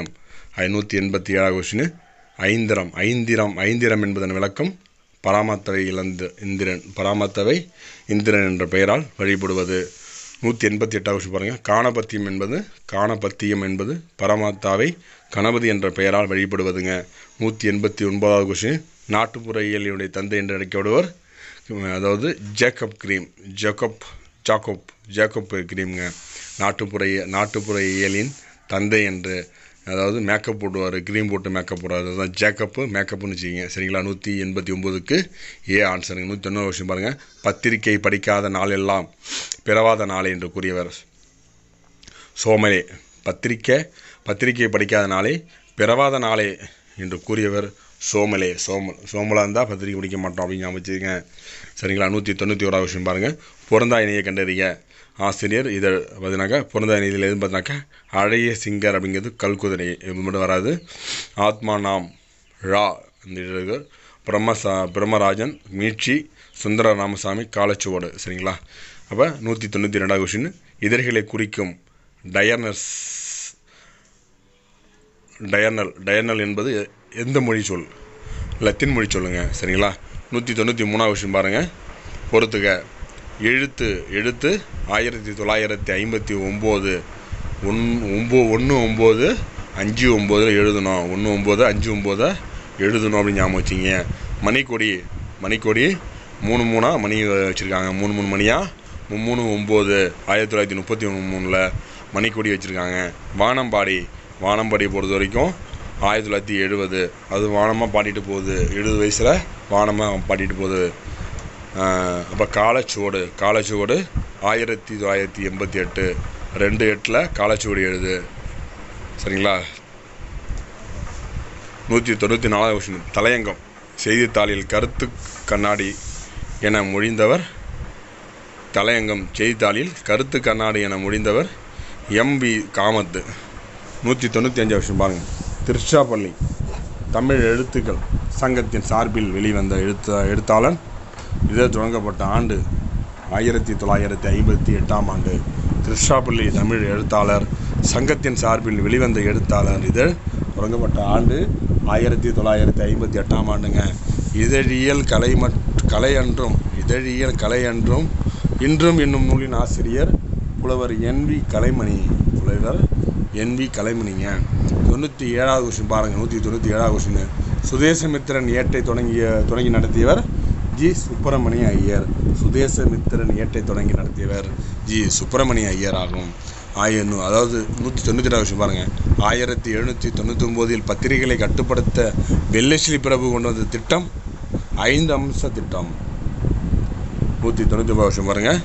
ஐநூற்றி எண்பத்தி ஏழாவது கொஷின் ஐந்திரம் ஐந்திரம் ஐந்திரம் என்பதன் விளக்கம் பராமத்தவை இழந்து இந்திரன் பராமத்தவை இந்திரன் என்ற பெயரால் வழிபடுவது நூற்றி எண்பத்தி எட்டாவது கொஷின் பாருங்கள் காணபத்தியம் என்பது காணபத்தியம் என்பது பரமாத்தாவை கணபதி என்ற பெயரால் வழிபடுவதுங்க நூற்றி எண்பத்தி ஒன்பதாவது கொஷின் நாட்டுப்புற இயலினுடைய தந்தை என்று அழைக்கப்படுவர் அதாவது Jacob Grimm Jacob Jacob Jacob கிரீம்ங்க நாட்டுப்புற இய- நாட்டுப்புற இயலின் தந்தை என்று அதாவது மேக்கப் போடுவார் க்ரீம் போட்டு மேக்கப் போடுவார் அதுதான் ஜேக்கப்பு மேக்கப்னு வச்சுக்கிங்க சரிங்களா நூற்றி எண்பத்தி ஒம்போதுக்கு ஏ ஆன்சருங்க நூற்றி தொண்ணூறு வருஷம் பாருங்கள் பத்திரிகை படிக்காத நாளெல்லாம் பிறவாத நாளே என்று கூறியவர் சோமலே பத்திரிக்கை பத்திரிகை படிக்காத நாளே பிறவாத நாளே என்று கூறியவர் சோமலே சோம சோமலா இருந்தால் பத்திரிக்கை படிக்க மாட்டோம் அப்படின்னு ஞாபகம் வச்சுக்கங்க சரிங்களா நூற்றி தொண்ணூற்றி ஓராவது விஷயம் பாருங்கள் பொருந்தா இணையை கண்டறிய ஆசிரியர் இதழ் பார்த்தீங்கன்னாக்கா பொருந்தா இணையத்தில் எதுன்னு பார்த்தாக்கா அழகிய சிங்கர் அப்படிங்கிறது கல்குதிரை இது மட்டும் வராது ஆத்மா நாம் ரா இந்த இதழ்க பிரம்மசா பிரம்மராஜன் மீட்சி சுந்தர ராமசாமி காலச்சுவடு சரிங்களா அப்போ நூற்றி தொண்ணூற்றி ரெண்டாவது கொஷின் இதழ்களை குறிக்கும் டயர்னஸ் டயர்னல் டயர்னல் என்பது எ- எந்த மொழி சொல் லத்தீன் மொழி சொல்லுங்க சரிங்களா நூற்றி தொண்ணூற்றி மூணாவது விஷயம் பாருங்கள் பொறுத்துக எழுத்து எழுத்து ஆயிரத்தி தொள்ளாயிரத்தி ஐம்பத்தி ஒம்பது ஒன் ஒம்போ ஒன்று ஒம்பது அஞ்சு ஒம்போதில் எழுதணும் ஒன்று ஒம்பது அஞ்சு ஒம்போதை எழுதணும் அப்படின்னு ஞாபகம் வச்சிங்க மணிக்கொடி மணிக்கொடி மூணு மூணா மணி வச்சுருக்காங்க மூணு மூணு மணியா மூ- மூணு ஒம்பது ஆயிரத்தி தொள்ளாயிரத்தி முப்பத்தி ஒன்று மூணில் மணிக்கொடி வச்சுருக்காங்க வானம்பாடி வானம்பாடி பொறுத்த வரைக்கும் ஆயிரத்தி தொள்ளாயிரத்தி எழுபது அது வானமாக பாடிட்டு போகுது எழுபது வயசில் வானமாக பாடிட்டு போகுது அப்போ காலச்சுவடு காலச்சுவடு ஆயிரத்தி தொள்ளாயிரத்தி எண்பத்தி எட்டு ரெண்டு எட்டில் காலச்சுவடு எழுது சரிங்களா நூற்றி தொண்ணூற்றி நாலாவது கொஷின் தலையங்கம் செய்தித்தாளில் கருத்து கண்ணாடி என மொழிந்தவர் தலையங்கம் செய்தித்தாளில் கருத்து கண்ணாடி என மொழிந்தவர் எம்பி காமத்து நூற்றி தொண்ணூற்றி அஞ்சாவது விஷயம் பாருங்கள் திருச்சாப்பள்ளி தமிழ் எழுத்துக்கள் சங்கத்தின் சார்பில் வெளிவந்த எழுத்த எழுத்தாளன் இதழ் தொடங்கப்பட்ட ஆண்டு ஆயிரத்தி தொள்ளாயிரத்தி ஐம்பத்தி எட்டாம் ஆண்டு திருச்சாப்பள்ளி தமிழ் எழுத்தாளர் சங்கத்தின் சார்பில் வெளிவந்த எழுத்தாளர் இதழ் தொடங்கப்பட்ட ஆண்டு ஆயிரத்தி தொள்ளாயிரத்தி ஐம்பத்தி எட்டாம் ஆண்டுங்க இதழியல் கலை மற் கலை அன்றும் இதழியல் கலை அன்றும் இன்றும் என்னும் நூலின் ஆசிரியர் புலவர் என்வி கலைமணி புலவர் என்வி கலைமணிங்க தொண்ணூற்றி ஏழாவது கொஷின் பாருங்கள் நூற்றி தொண்ணூற்றி ஏழாவது கொஷின் சுதேசமித்திரன் ஏட்டை தொடங்கிய தொடங்கி நடத்தியவர் ஜி சுப்பிரமணிய ஐயர் சுதேசமித்திரன் ஏட்டை தொடங்கி நடத்தியவர் ஜி சுப்பிரமணிய ஐயர் ஆகும் ஆயிரம் அதாவது நூற்றி தொண்ணூற்றி ஏழாவது விஷயம் பாருங்கள் ஆயிரத்தி எழுநூற்றி தொண்ணூற்றி ஒம்போதில் பத்திரிகைகளை கட்டுப்படுத்த வெள்ளஸ்ரீ பிரபு கொண்டு வந்த திட்டம் ஐந்து அம்ச திட்டம் நூற்றி தொண்ணூற்றி ஒன்பது வருஷம் பாருங்கள்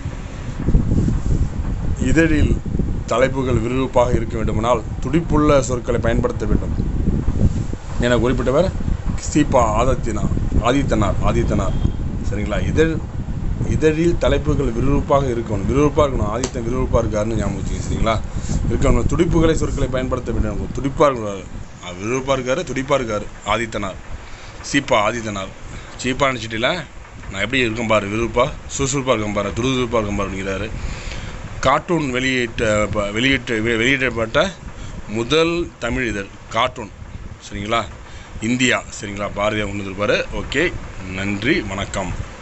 இதழில் தலைப்புகள் விறுவிறுப்பாக இருக்க வேண்டுமானால் துடிப்புள்ள சொற்களை பயன்படுத்த வேண்டும் என குறிப்பிட்டவர் சீபா ஆதித்யனார் ஆதித்தனார் ஆதித்தனார் சரிங்களா இதழ் இதழில் தலைப்புகள் விறுவிறுப்பாக இருக்கணும் விறுவிறுப்பாக இருக்கணும் ஆதித்தன் விறுவிறுப்பாக இருக்காருன்னு ஞாபகம் வச்சுக்கோங்க சரிங்களா இருக்கணும் துடிப்புகளை சொற்களை பயன்படுத்த வேண்டும் துடிப்பாக இருக்கணும் அவர் விறுவிறுப்பாக இருக்காரு துடிப்பாக இருக்காரு ஆதித்தனார் சீப்பா ஆதித்தனார் சீப்பா நினச்சிட்டில நான் எப்படி இருக்கேன் பாரு விறுவிறுப்பாக சுறுசுறுப்பாக இருக்கேன் பாரு துருதுருப்பாக இருக்கேன் பாருங்கிறாரு கார்ட்டூன் வெளியிட்ட ப- வெளியிட்ட வெ- வெளியிடப்பட்ட முதல் தமிழ் இதழ் கார்ட்டூன் சரிங்களா இந்தியா சரிங்களா பாரதியார் கொண்டு வந்திருப்பாரு ஓகே நன்றி வணக்கம்